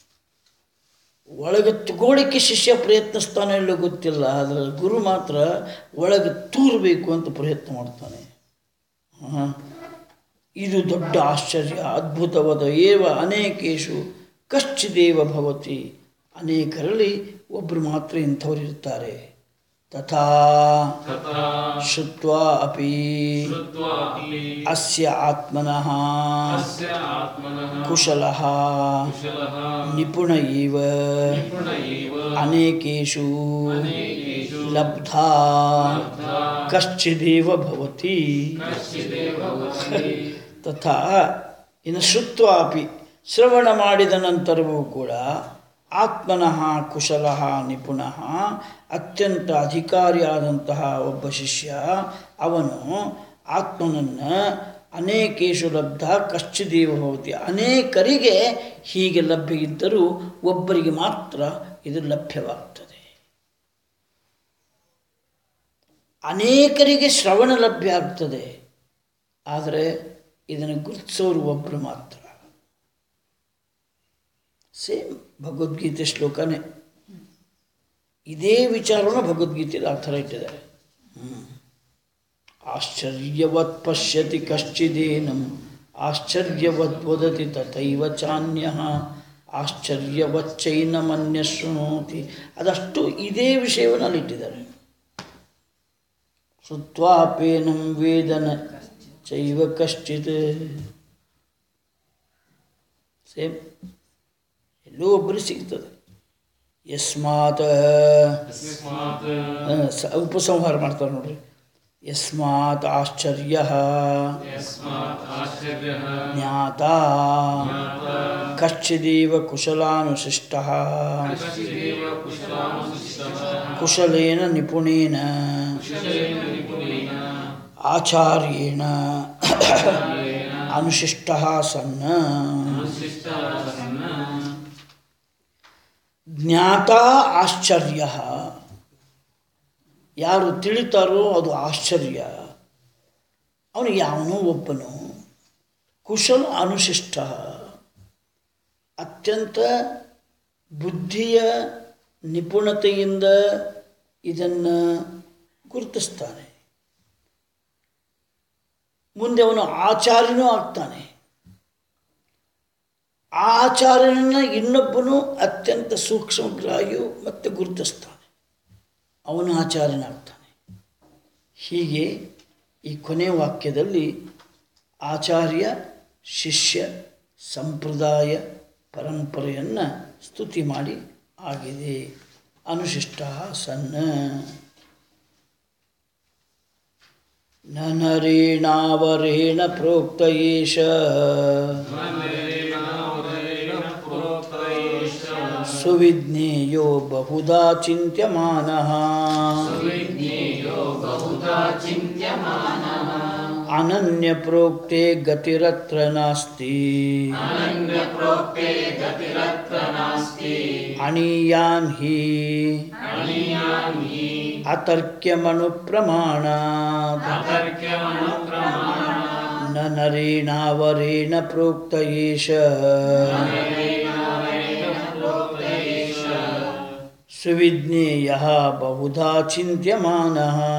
ಒಳಗೆ ತಗೊಳ್ಳಿಕ್ಕೆ ಶಿಷ್ಯ ಪ್ರಯತ್ನಿಸ್ತಾನೆ ಇಲ್ಲೋ ಗೊತ್ತಿಲ್ಲ ಆದರೆ ಗುರು ಮಾತ್ರ ಒಳಗೆ ತೂರಬೇಕು ಅಂತ ಪ್ರಯತ್ನ ಮಾಡ್ತಾನೆ ಹಾಂ ಇದು ದೊಡ್ಡ ಆಶ್ಚರ್ಯ ಅದ್ಭುತವಾದ ಏವ ಅನೇಕೇಶು ಕಶ್ಚಿದೇವ ಭವತಿ ಅನೇಕರಲ್ಲಿ ಒಬ್ಬರು ಮಾತ್ರ ಇಂಥವ್ರು ಇರ್ತಾರೆ ತಥಾ तथा ಶುತ್ವಾ ಅಪಿ श्रुत्वा अपि ಅಸ್ಯ ಆತ್ಮನಃ अस्य आत्मनः ಕುಶಲಃ कुशलः ನಿಪುಣ ಇವ निपुण एव ಅನೇಕೇಶು अनेकेषु ಲಬ್ಧಾ ಕಶ್ಚಿದೇವ ಭವತಿ कश्चिदेव भवति ತಥಾ ಇನ್ನು ಶ್ರುತ್ವಾಪಿ ಶ್ರವಣ ಮಾಡಿದ ನಂತರವೂ ಕೂಡ ಆತ್ಮನಃ ಕುಶಲಃ ನಿಪುಣಃ ಅತ್ಯಂತ ಅಧಿಕಾರಿಯಾದಂತಹ ಒಬ್ಬ ಶಿಷ್ಯ ಅವನು ಆತ್ಮನನ್ನು ಅನೇಕೇಶು ಲಬ್ಧ ಕಶ್ಚಿದೇವ ಭವತಿ ಅನೇಕರಿಗೆ ಹೀಗೆ ಲಭ್ಯ ಇದ್ದರೂ ಒಬ್ಬರಿಗೆ ಮಾತ್ರ ಇದು ಲಭ್ಯವಾಗ್ತದೆ ಅನೇಕರಿಗೆ ಶ್ರವಣ ಲಭ್ಯ ಆಗ್ತದೆ ಆದರೆ ಇದನ್ನು ಗುರುತಿಸೋರು ಒಬ್ಬರು ಮಾತ್ರ ಸೇಮ್ ಭಗವದ್ಗೀತೆ ಶ್ಲೋಕನೇ ಇದೇ ವಿಚಾರವನ್ನು ಭಗವದ್ಗೀತೆಯಲ್ಲಿ ಆ ಥರ ಇಟ್ಟಿದ್ದಾರೆ ಹ್ಮ್. ಆಶ್ಚರ್ಯವತ್ ಪಶ್ಯತಿ ಕಶ್ಚಿದೇನಂ ಆಶ್ಚರ್ಯವತ್ ವದತಿ ತಥೈವ ಚಾನ್ಯ ಆಶ್ಚರ್ಯವಚ್ಚೈನಮನ್ಯ ಶೃಣೋತಿ ಅದಷ್ಟು ಇದೇ ವಿಷಯವನ್ನು ಅಲ್ಲಿ ಇಟ್ಟಿದ್ದಾರೆ ಶ್ರುತ್ವಾಪೇನಂ ವೇದನ ಚೈವ ಕಶ್ಚಿತ್ ಸೇಮ್ ಎಲ್ಲೋ ಒಬ್ಬರು ಸಿಗ್ತದೆ ಯಸ್ಮಾತ್ यस्मात् ಆ, ಸ- ಉಪಸಂಹಾರ ಮಾಡ್ತಾರೆ ನೋಡ್ರಿ ಯಸ್ಮಾತ್ ಆಶ್ಚರ್ಯ यस्मात् आश्चर्यः ಜ್ಞಾತ ಕಶ್ಚಿದೇವ ಕುಶಲಾನುಶಿಷ್ಟ कश्चिदेव कुशलानुशिष्टः ಕುಶಲೇನ ನಿಪುಣೇನ कुशलेन निपुणेन ಆಚಾರ್ಯೇಣ ಅನುಶಿಷ್ಟ ಸನ್ನ अनुशिष्टः सन् ಜ್ಞಾತ ಆಶ್ಚರ್ಯ ಯಾರು ತಿಳಿತಾರೋ ಅದು ಆಶ್ಚರ್ಯ ಅವನು ಯಾವನೋ ಒಬ್ಬನು ಕುಶಲ ಅನುಶಿಷ್ಟ ಅತ್ಯಂತ ಬುದ್ಧಿಯ ನಿಪುಣತೆಯಿಂದ ಇದನ್ನು ಗುರುತಿಸ್ತಾನೆ ಮುಂದೆ ಅವನು ಆಚಾರ್ಯನೂ ಆಗ್ತಾನೆ ಆ ಆಚಾರ್ಯನನ್ನು ಇನ್ನೊಬ್ಬನು ಅತ್ಯಂತ ಸೂಕ್ಷ್ಮಗ್ರಾಹಿಯು ಮತ್ತೆ ಗುರುತಿಸ್ತಾನೆ ಅವನು ಆಚಾರ್ಯನಾಗ್ತಾನೆ ಹೀಗೆ ಈ ಕೊನೆ ವಾಕ್ಯದಲ್ಲಿ ಆಚಾರ್ಯ ಶಿಷ್ಯ ಸಂಪ್ರದಾಯ ಪರಂಪರೆಯನ್ನು ಸ್ತುತಿ ಮಾಡಿ ಆಗಿದೆ ಅನುಶಿಷ್ಟ ಸನ್ನ ನ ನರೇಣಾವರೇಣ ಪ್ರೋಕ್ತ ಏಷ ಸುವಿಜ್ಞೇಯೋ ಬಹುಧಾ ಚಿಂತ್ಯಮಾನಃ ಅನನ್ಯ ಪ್ರೋಕ್ತೆ ಗತಿರತ್ರ ನಾಸ್ತಿ ಅಣೀಯಾನ್ ಹಿ ಅತರ್ಕ್ಯಮನು ಪ್ರಮಾಣಾತ್ ನ ನರೇಣಾವರೇಣ ಪ್ರೋಕ್ತ ಏಷ ಸುವಿಜ್ಞೇಯ ಬಹುಧಾ ಚಿಂತ್ಯಮಾನ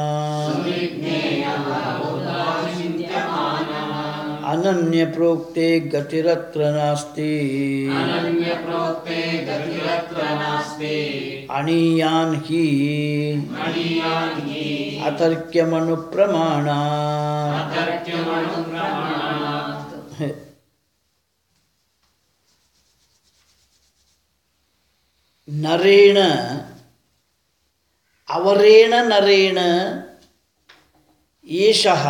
ಅನನ್ಯ ಪ್ರೋಕ್ತೆ ಗತಿರತ್ರ ನಾಸ್ತಿ अनन्यप्रोक्ते गतिरत्र नास्ति ಅಣೀಯಾನ್ ಹಿ मणीयान् हि ಅತರ್ಕ್ಯಮನು ಪ್ರಮಾಣ अतर्क्यमनुप्रमाणात् ನರೇಣ ಅವರೇಣ ನರೇಣ ಏಷಃ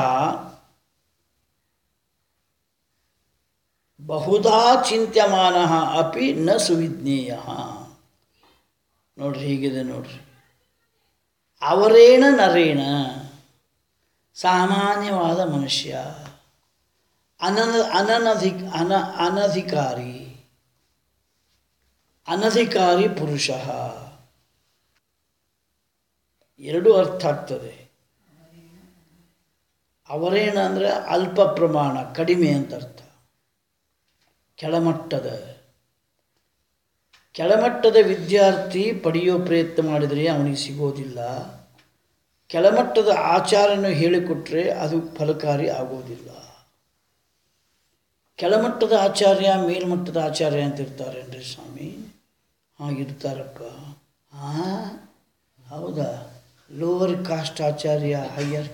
ಬಹುಧಾ ಚಿಂತ್ಯಮಾನ ಅಪಿ ನ ಸುವಿಜ್ಞೇಯ ನೋಡ್ರಿ ಹೀಗಿದೆ ನೋಡ್ರಿ ಅವರೇಣ ನರೇಣ ಸಾಮಾನ್ಯವಾದ ಮನುಷ್ಯ ಅನನ ಅನನಧಿಕ ಅನ ಅನಧಿಕಾರಿ ಅನಧಿಕಾರಿ ಪುರುಷ ಎರಡೂ ಅರ್ಥ ಆಗ್ತದೆ ಅವರೇನ ಅಂದರೆ ಅಲ್ಪ ಪ್ರಮಾಣ ಕಡಿಮೆ ಅಂತ ಅರ್ಥ ಕೆಳಮಟ್ಟದ ಕೆಳಮಟ್ಟದ ವಿದ್ಯಾರ್ಥಿ ಪಡೆಯೋ ಪ್ರಯತ್ನ ಮಾಡಿದರೆ ಅವನಿಗೆ ಸಿಗೋದಿಲ್ಲ ಕೆಳಮಟ್ಟದ ಆಚಾರನ ಹೇಳಿಕೊಟ್ರೆ ಅದು ಫಲಕಾರಿ ಆಗೋದಿಲ್ಲ ಕೆಳಮಟ್ಟದ ಆಚಾರ್ಯ ಮೇಲ್ಮಟ್ಟದ ಆಚಾರ್ಯ ಅಂತ ಇರ್ತಾರೇನ್ರಿ ಸ್ವಾಮಿ ಹಾಗಿರ್ತಾರಪ್ಪ ಹಾಂ ಹೌದಾ ಲೋವರ್ ಕಾಸ್ಟ್ ಆಚಾರ್ಯ ಹೈಯರ್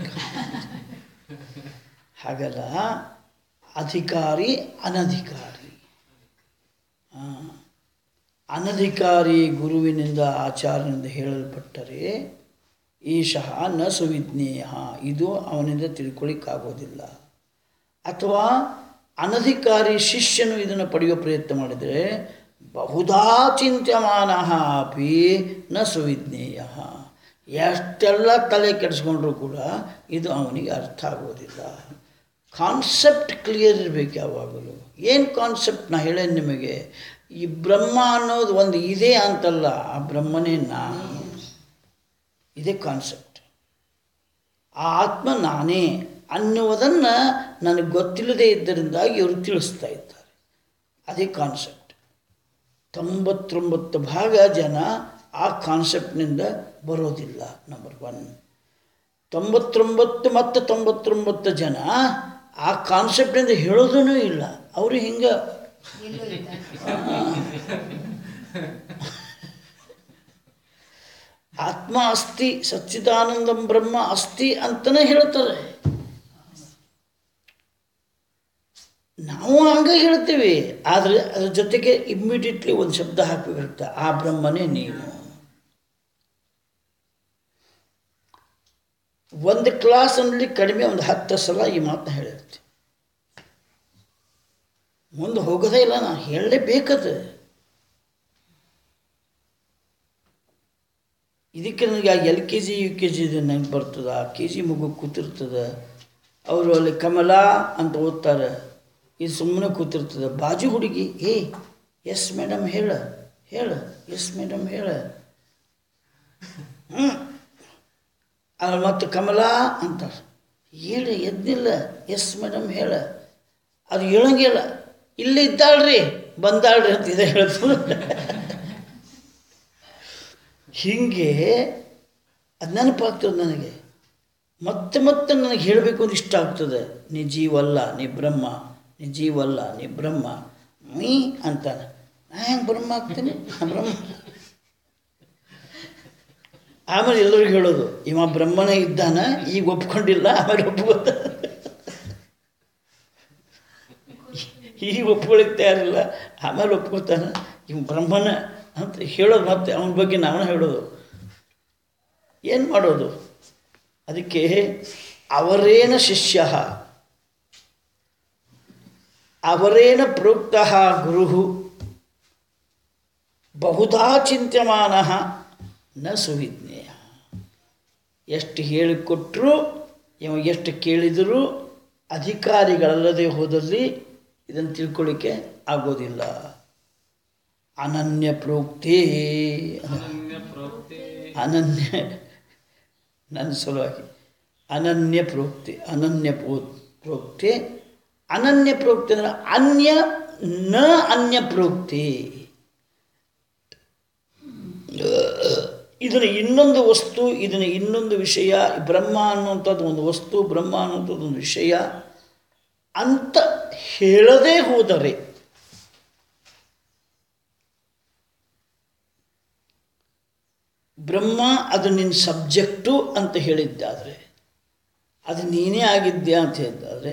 ಹಾಗಲ್ಲ ಅಧಿಕಾರಿ ಅನಧಿಕಾರಿ ಆ, ಅನಧಿಕಾರಿ ಗುರುವಿನಿಂದ ಆಚಾರ್ಯನಿಂದ ಹೇಳಲ್ಪಟ್ಟರೆ ಈಶಃ ನ ಸುವಿಜ್ಞೇಯ ಇದು ಅವನಿಂದ ತಿಳ್ಕೊಳ್ಳಿಕ್ಕಾಗೋದಿಲ್ಲ ಅಥವಾ ಅನಧಿಕಾರಿ ಶಿಷ್ಯನು ಇದನ್ನು ಪಡೆಯುವ ಪ್ರಯತ್ನ ಮಾಡಿದರೆ ಬಹುಧಾ ಚಿಂತ್ಯಮಾನ ಅಪಿ ನ ಸುವಿಜ್ಞೇಯ ಎಷ್ಟೆಲ್ಲ ತಲೆ ಕೆಡಿಸ್ಕೊಂಡ್ರೂ ಕೂಡ ಇದು ಅವನಿಗೆ ಅರ್ಥ ಆಗೋದಿಲ್ಲ ಕಾನ್ಸೆಪ್ಟ್ ಕ್ಲಿಯರ್ ಇರಬೇಕು ಯಾವಾಗಲೂ ಏನು ಕಾನ್ಸೆಪ್ಟ್ ನಾ ಹೇಳೇನು ನಿಮಗೆ ಈ ಬ್ರಹ್ಮ ಅನ್ನೋದು ಒಂದು ಇದೆ ಅಂತಲ್ಲ ಆ ಬ್ರಹ್ಮನೇ ನಾನು ಇದೇ ಕಾನ್ಸೆಪ್ಟ್ ಆ ಆತ್ಮ ನಾನೇ ಅನ್ನುವುದನ್ನು ನನಗೆ ಗೊತ್ತಿಲ್ಲದೆ ಇದ್ದರಿಂದಾಗಿ ಇವರು ತಿಳಿಸ್ತಾ ಇದ್ದಾರೆ ಅದೇ ಕಾನ್ಸೆಪ್ಟ್ ತೊಂಬತ್ತೊಂಬತ್ತು ಭಾಗ ಜನ ಆ ಕಾನ್ಸೆಪ್ಟ್ನಿಂದ ಬರೋದಿಲ್ಲ ನಂಬರ್ ಒನ್ ತೊಂಬತ್ತೊಂಬತ್ತು ಮತ್ತು ತೊಂಬತ್ತೊಂಬತ್ತು ಜನ ಆ ಕಾನ್ಸೆಪ್ಟಿಂದ ಹೇಳೋದೂ ಇಲ್ಲ ಅವರು ಹಿಂಗೆ ಆತ್ಮ ಅಸ್ತಿ ಸಚ್ಚಿದಾನಂದಂ ಬ್ರಹ್ಮ ಅಸ್ತಿ ಅಂತಲೇ ಹೇಳ್ತಾರೆ ನಾವು ಹಂಗೆ ಹೇಳ್ತೀವಿ ಆದರೆ ಅದ್ರ ಜೊತೆಗೆ ಇಮ್ಮಿಡಿಯೇಟ್ಲಿ ಒಂದು ಶಬ್ದ ಹಾಕಬೇಕಾಗುತ್ತೆ ಆ ಬ್ರಹ್ಮನೇ ನೀನು ಒಂದು ಕ್ಲಾಸಲ್ಲಿ ಕಡಿಮೆ ಒಂದು ಹತ್ತು ಸಲ ಈ ಮಾತನ್ನ ಹೇಳಿರ್ತೀವಿ ಮುಂದೆ ಹೋಗೋದೇ ಇಲ್ಲ ನಾ ಹೇಳಲೇಬೇಕದು ಇದಕ್ಕೆ ನನಗೆ L K G U K G ನೆನಪು ಬರ್ತದೆ ಆ ಕೆ ಜಿ ಮಗು ಕೂತಿರ್ತದೆ ಅವರು ಅಲ್ಲಿ ಕಮಲ ಅಂತ ಓದ್ತಾರೆ ಇದು ಸುಮ್ಮನೆ ಕೂತಿರ್ತದೆ ಬಾಜು ಹುಡುಗಿ ಏ ಎಸ್ ಮೇಡಮ್ ಹೇಳ ಹೇಳ ಎಸ್ ಮೇಡಮ್ ಹೇಳ ಹ್ಞೂ ಆಮೇಲೆ ಮತ್ತೆ ಕಮಲ ಅಂತಾರೆ ಹೇಳಿ ಎದ್ದಿಲ್ಲ ಎಸ್ ಮೇಡಮ್ ಹೇಳ ಅದು ಹೇಳಂಗಿಲ್ಲ ಇಲ್ಲಿ ಇದ್ದಾಳ್ರಿ ಬಂದಾಳ್ರಿ ಅಂತ ಇದೆ ಹೇಳ್ತದೆ ಹೀಗೆ ಅದು ನೆನಪಾಗ್ತದೆ ನನಗೆ ಮತ್ತೆ ಮತ್ತೆ ನನಗೆ ಹೇಳಬೇಕು ಅಂತ ಇಷ್ಟ ಆಗ್ತದೆ ನೀ ಜೀವಲ್ಲ ನೀ ಬ್ರಹ್ಮ ನೀ ಜೀವಲ್ಲ ನೀ ಬ್ರಹ್ಮ ಮೀ ಅಂತಾನೆ ನಾ ಹೆಂಗೆ ಬ್ರಹ್ಮ ಆಗ್ತೀನಿ ನಾ ಬ್ರಹ್ಮ ಆಮೇಲೆ ಎಲ್ಲರಿಗೂ ಹೇಳೋದು ಇವ ಬ್ರಹ್ಮನೇ ಇದ್ದಾನ ಈಗ ಒಪ್ಕೊಂಡಿಲ್ಲ ಆಮೇಲೆ ಒಪ್ಕೋತ ಈಗ ಒಪ್ಕೊಳ್ಳಿಕ್ಕೆ ತಯಾರಿಲ್ಲ ಆಮೇಲೆ ಒಪ್ಕೋತಾನೆ ಇವ್ ಬ್ರಹ್ಮನ ಅಂತ ಹೇಳೋದು ಮತ್ತೆ ಅವನ ಬಗ್ಗೆ ನಾವು ಹೇಳೋದು ಏನು ಮಾಡೋದು ಅದಕ್ಕೆ ಅವರೇನ ಶಿಷ್ಯ ಅವರೇನ ಪ್ರೋಕ್ತ ಗುರು ಬಹುಧಾ ಚಿಂತ್ಯಮಾನ ನ ಸುವಿಜ್ಞೇಯ ಎಷ್ಟು ಹೇಳಿಕೊಟ್ಟರು ಇವ ಎಷ್ಟು ಕೇಳಿದರೂ ಅಧಿಕಾರಿಗಳಲ್ಲದೆ ಹೋದಲ್ಲಿ ಇದನ್ನು ತಿಳ್ಕೊಳ್ಳಿಕ್ಕೆ ಆಗೋದಿಲ್ಲ ಅನನ್ಯ ಪ್ರೋಕ್ತೇ अनन्यप्रोक्ते ಅನನ್ಯ ನನ್ನ ಸಲುವಾಗಿ ಅನನ್ಯ ಪ್ರೋಕ್ತಿ ಅನನ್ಯ ಪೋ ಪ್ರೋಕ್ತಿ ಅನನ್ಯ ಪ್ರೋಕ್ತಿ ಅಂದರೆ ಅನ್ಯ ನ ಅನ್ಯ ಪ್ರೋಕ್ತಿ ಇದನ್ನು ಇನ್ನೊಂದು ವಸ್ತು ಇದನ್ನು ಇನ್ನೊಂದು ವಿಷಯ ಬ್ರಹ್ಮ ಅನ್ನುವಂಥದ್ದು ಒಂದು ವಸ್ತು ಬ್ರಹ್ಮ ಅನ್ನುವಂಥದ್ದು ಒಂದು ವಿಷಯ ಅಂತ ಹೇಳದೇ ಹೋದರೆ ಬ್ರಹ್ಮ ಅದು ನಿನ್ನ ಸಬ್ಜೆಕ್ಟು ಅಂತ ಹೇಳಿದ್ದಾದರೆ ಅದು ನೀನೇ ಆಗಿದ್ಯಾ ಅಂತ ಹೇಳಿದ್ದಾದರೆ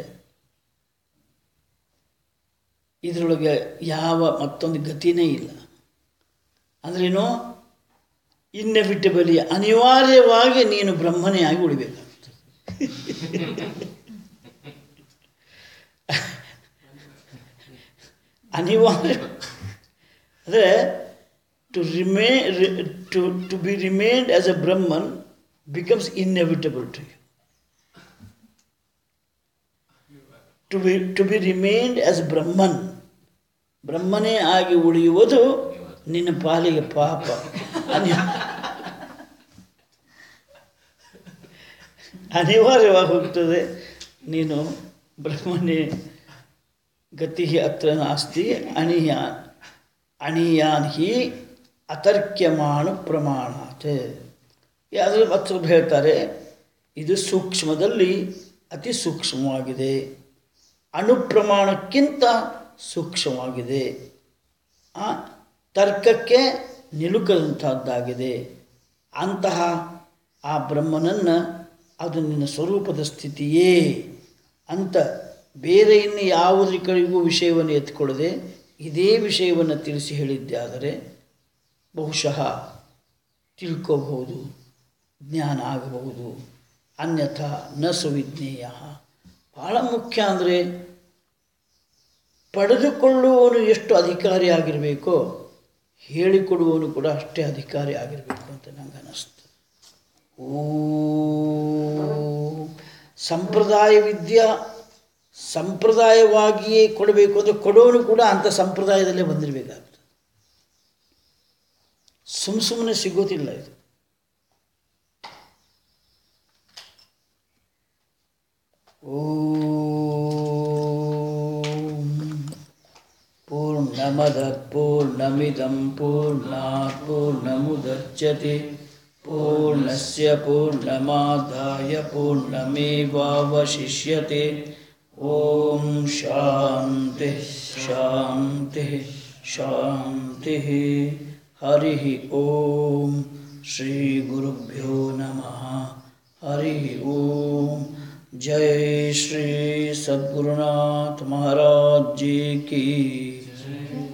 ಇದರೊಳಗೆ ಯಾವ ಮತ್ತೊಂದು ಗತಿನೇ ಇಲ್ಲ ಅಂದ್ರೇನು ಇನ್ನೆವಿಟಬಲಿ ಅನಿವಾರ್ಯವಾಗಿ ನೀನು ಬ್ರಹ್ಮನೇ ಆಗಿ ಉಳಿಬೇಕಾಗ್ತದೆ ಅನಿವಾರ್ಯ ಅಂದರೆ to remain to to be remained as a Brahmin becomes inevitable to you to be to be remained as Brahmin ಬ್ರಹ್ಮನೇ ಆಗಿ ಉಳಿಯುವುದು ನಿನ್ನ ಪಾಲಿಗೆ ಪಾಪ ಅನಿ ಅನಿವಾರ್ಯವಾಗಿ ಹೋಗ್ತದೆ ನೀನು ಬ್ರಹ್ಮನೇ ಗತಿ ಅತ್ರ ನಾಸ್ತಿ ಅಣಿಯಾನ್ ಅಣಿಯಾನ್ ಹಿ ಅತರ್ಕ್ಯಮಾಣ ಪ್ರಮಾಣಾತ್ ಯಾರು ಮತ್ತೊಬ್ಬರು ಹೇಳ್ತಾರೆ ಇದು ಸೂಕ್ಷ್ಮದಲ್ಲಿ ಅತಿ ಸೂಕ್ಷ್ಮವಾಗಿದೆ ಅಣುಪ್ರಮಾಣಕ್ಕಿಂತ ಸೂಕ್ಷ್ಮವಾಗಿದೆ ಆ ತರ್ಕಕ್ಕೆ ನಿಲುಕದಂಥದ್ದಾಗಿದೆ ಅಂತಹ ಆ ಬ್ರಹ್ಮನನ್ನು ಅದು ನಿನ್ನ ಸ್ವರೂಪದ ಸ್ಥಿತಿಯೇ ಅಂತ ಬೇರೆ ಇನ್ನು ಯಾವುದ್ರ ಕಡೆಗೂ ವಿಷಯವನ್ನು ಎತ್ಕೊಳ್ಳದೆ ಇದೇ ವಿಷಯವನ್ನು ತಿಳಿಸಿ ಹೇಳಿದ್ದಾದರೆ ಬಹುಶಃ ತಿಳ್ಕೋಬಹುದು ಜ್ಞಾನ ಆಗಬಹುದು ಅನ್ಯಥಾ ನ ಸುವಿಜ್ಞೇಯ ಭಾಳ ಮುಖ್ಯ ಅಂದರೆ ಪಡೆದುಕೊಳ್ಳುವವನು ಎಷ್ಟು ಅಧಿಕಾರಿ ಆಗಿರಬೇಕೋ ಹೇಳಿಕೊಡುವವನು ಕೂಡ ಅಷ್ಟೇ ಅಧಿಕಾರಿ ಆಗಿರಬೇಕು ಅಂತ ನಂಗೆ ಅನ್ನಿಸ್ತು ಓ ಸಂಪ್ರದಾಯ ವಿದ್ಯಾ ಸಂಪ್ರದಾಯವಾಗಿಯೇ ಕೊಡಬೇಕು ಅಂದರೆ ಕೊಡೋನು ಕೂಡ ಅಂಥ ಸಂಪ್ರದಾಯದಲ್ಲೇ ಬಂದಿರಬೇಕಾಗ್ತದೆ ಸುಮ್ಮ ಸುಮ್ಮನೆ ಸಿಗೋದಿಲ್ಲ ಇದು ಓಂ ಪೂರ್ಣಮದ ಪೂರ್ಣಮಿದಂ ಪೂರ್ಣಾತ್ ಪೂರ್ಣಮುದಚ್ಯತೆ ಪೂರ್ಣಸ್ಯ ಪೂರ್ಣಮಾದಾಯ ಪೂರ್ಣಮೇವಾವಶಿಷ್ಯತೆ ಓಂ ಶಾಂತಿ ಶಾಂತಿ ಶಾಂತಿ ಹರಿ ಓಂ ಶ್ರೀ ಗುರುಭ್ಯೋ ನಮಃ हरि ओम जय श्री सद्गुरुनाथ महाराज जी की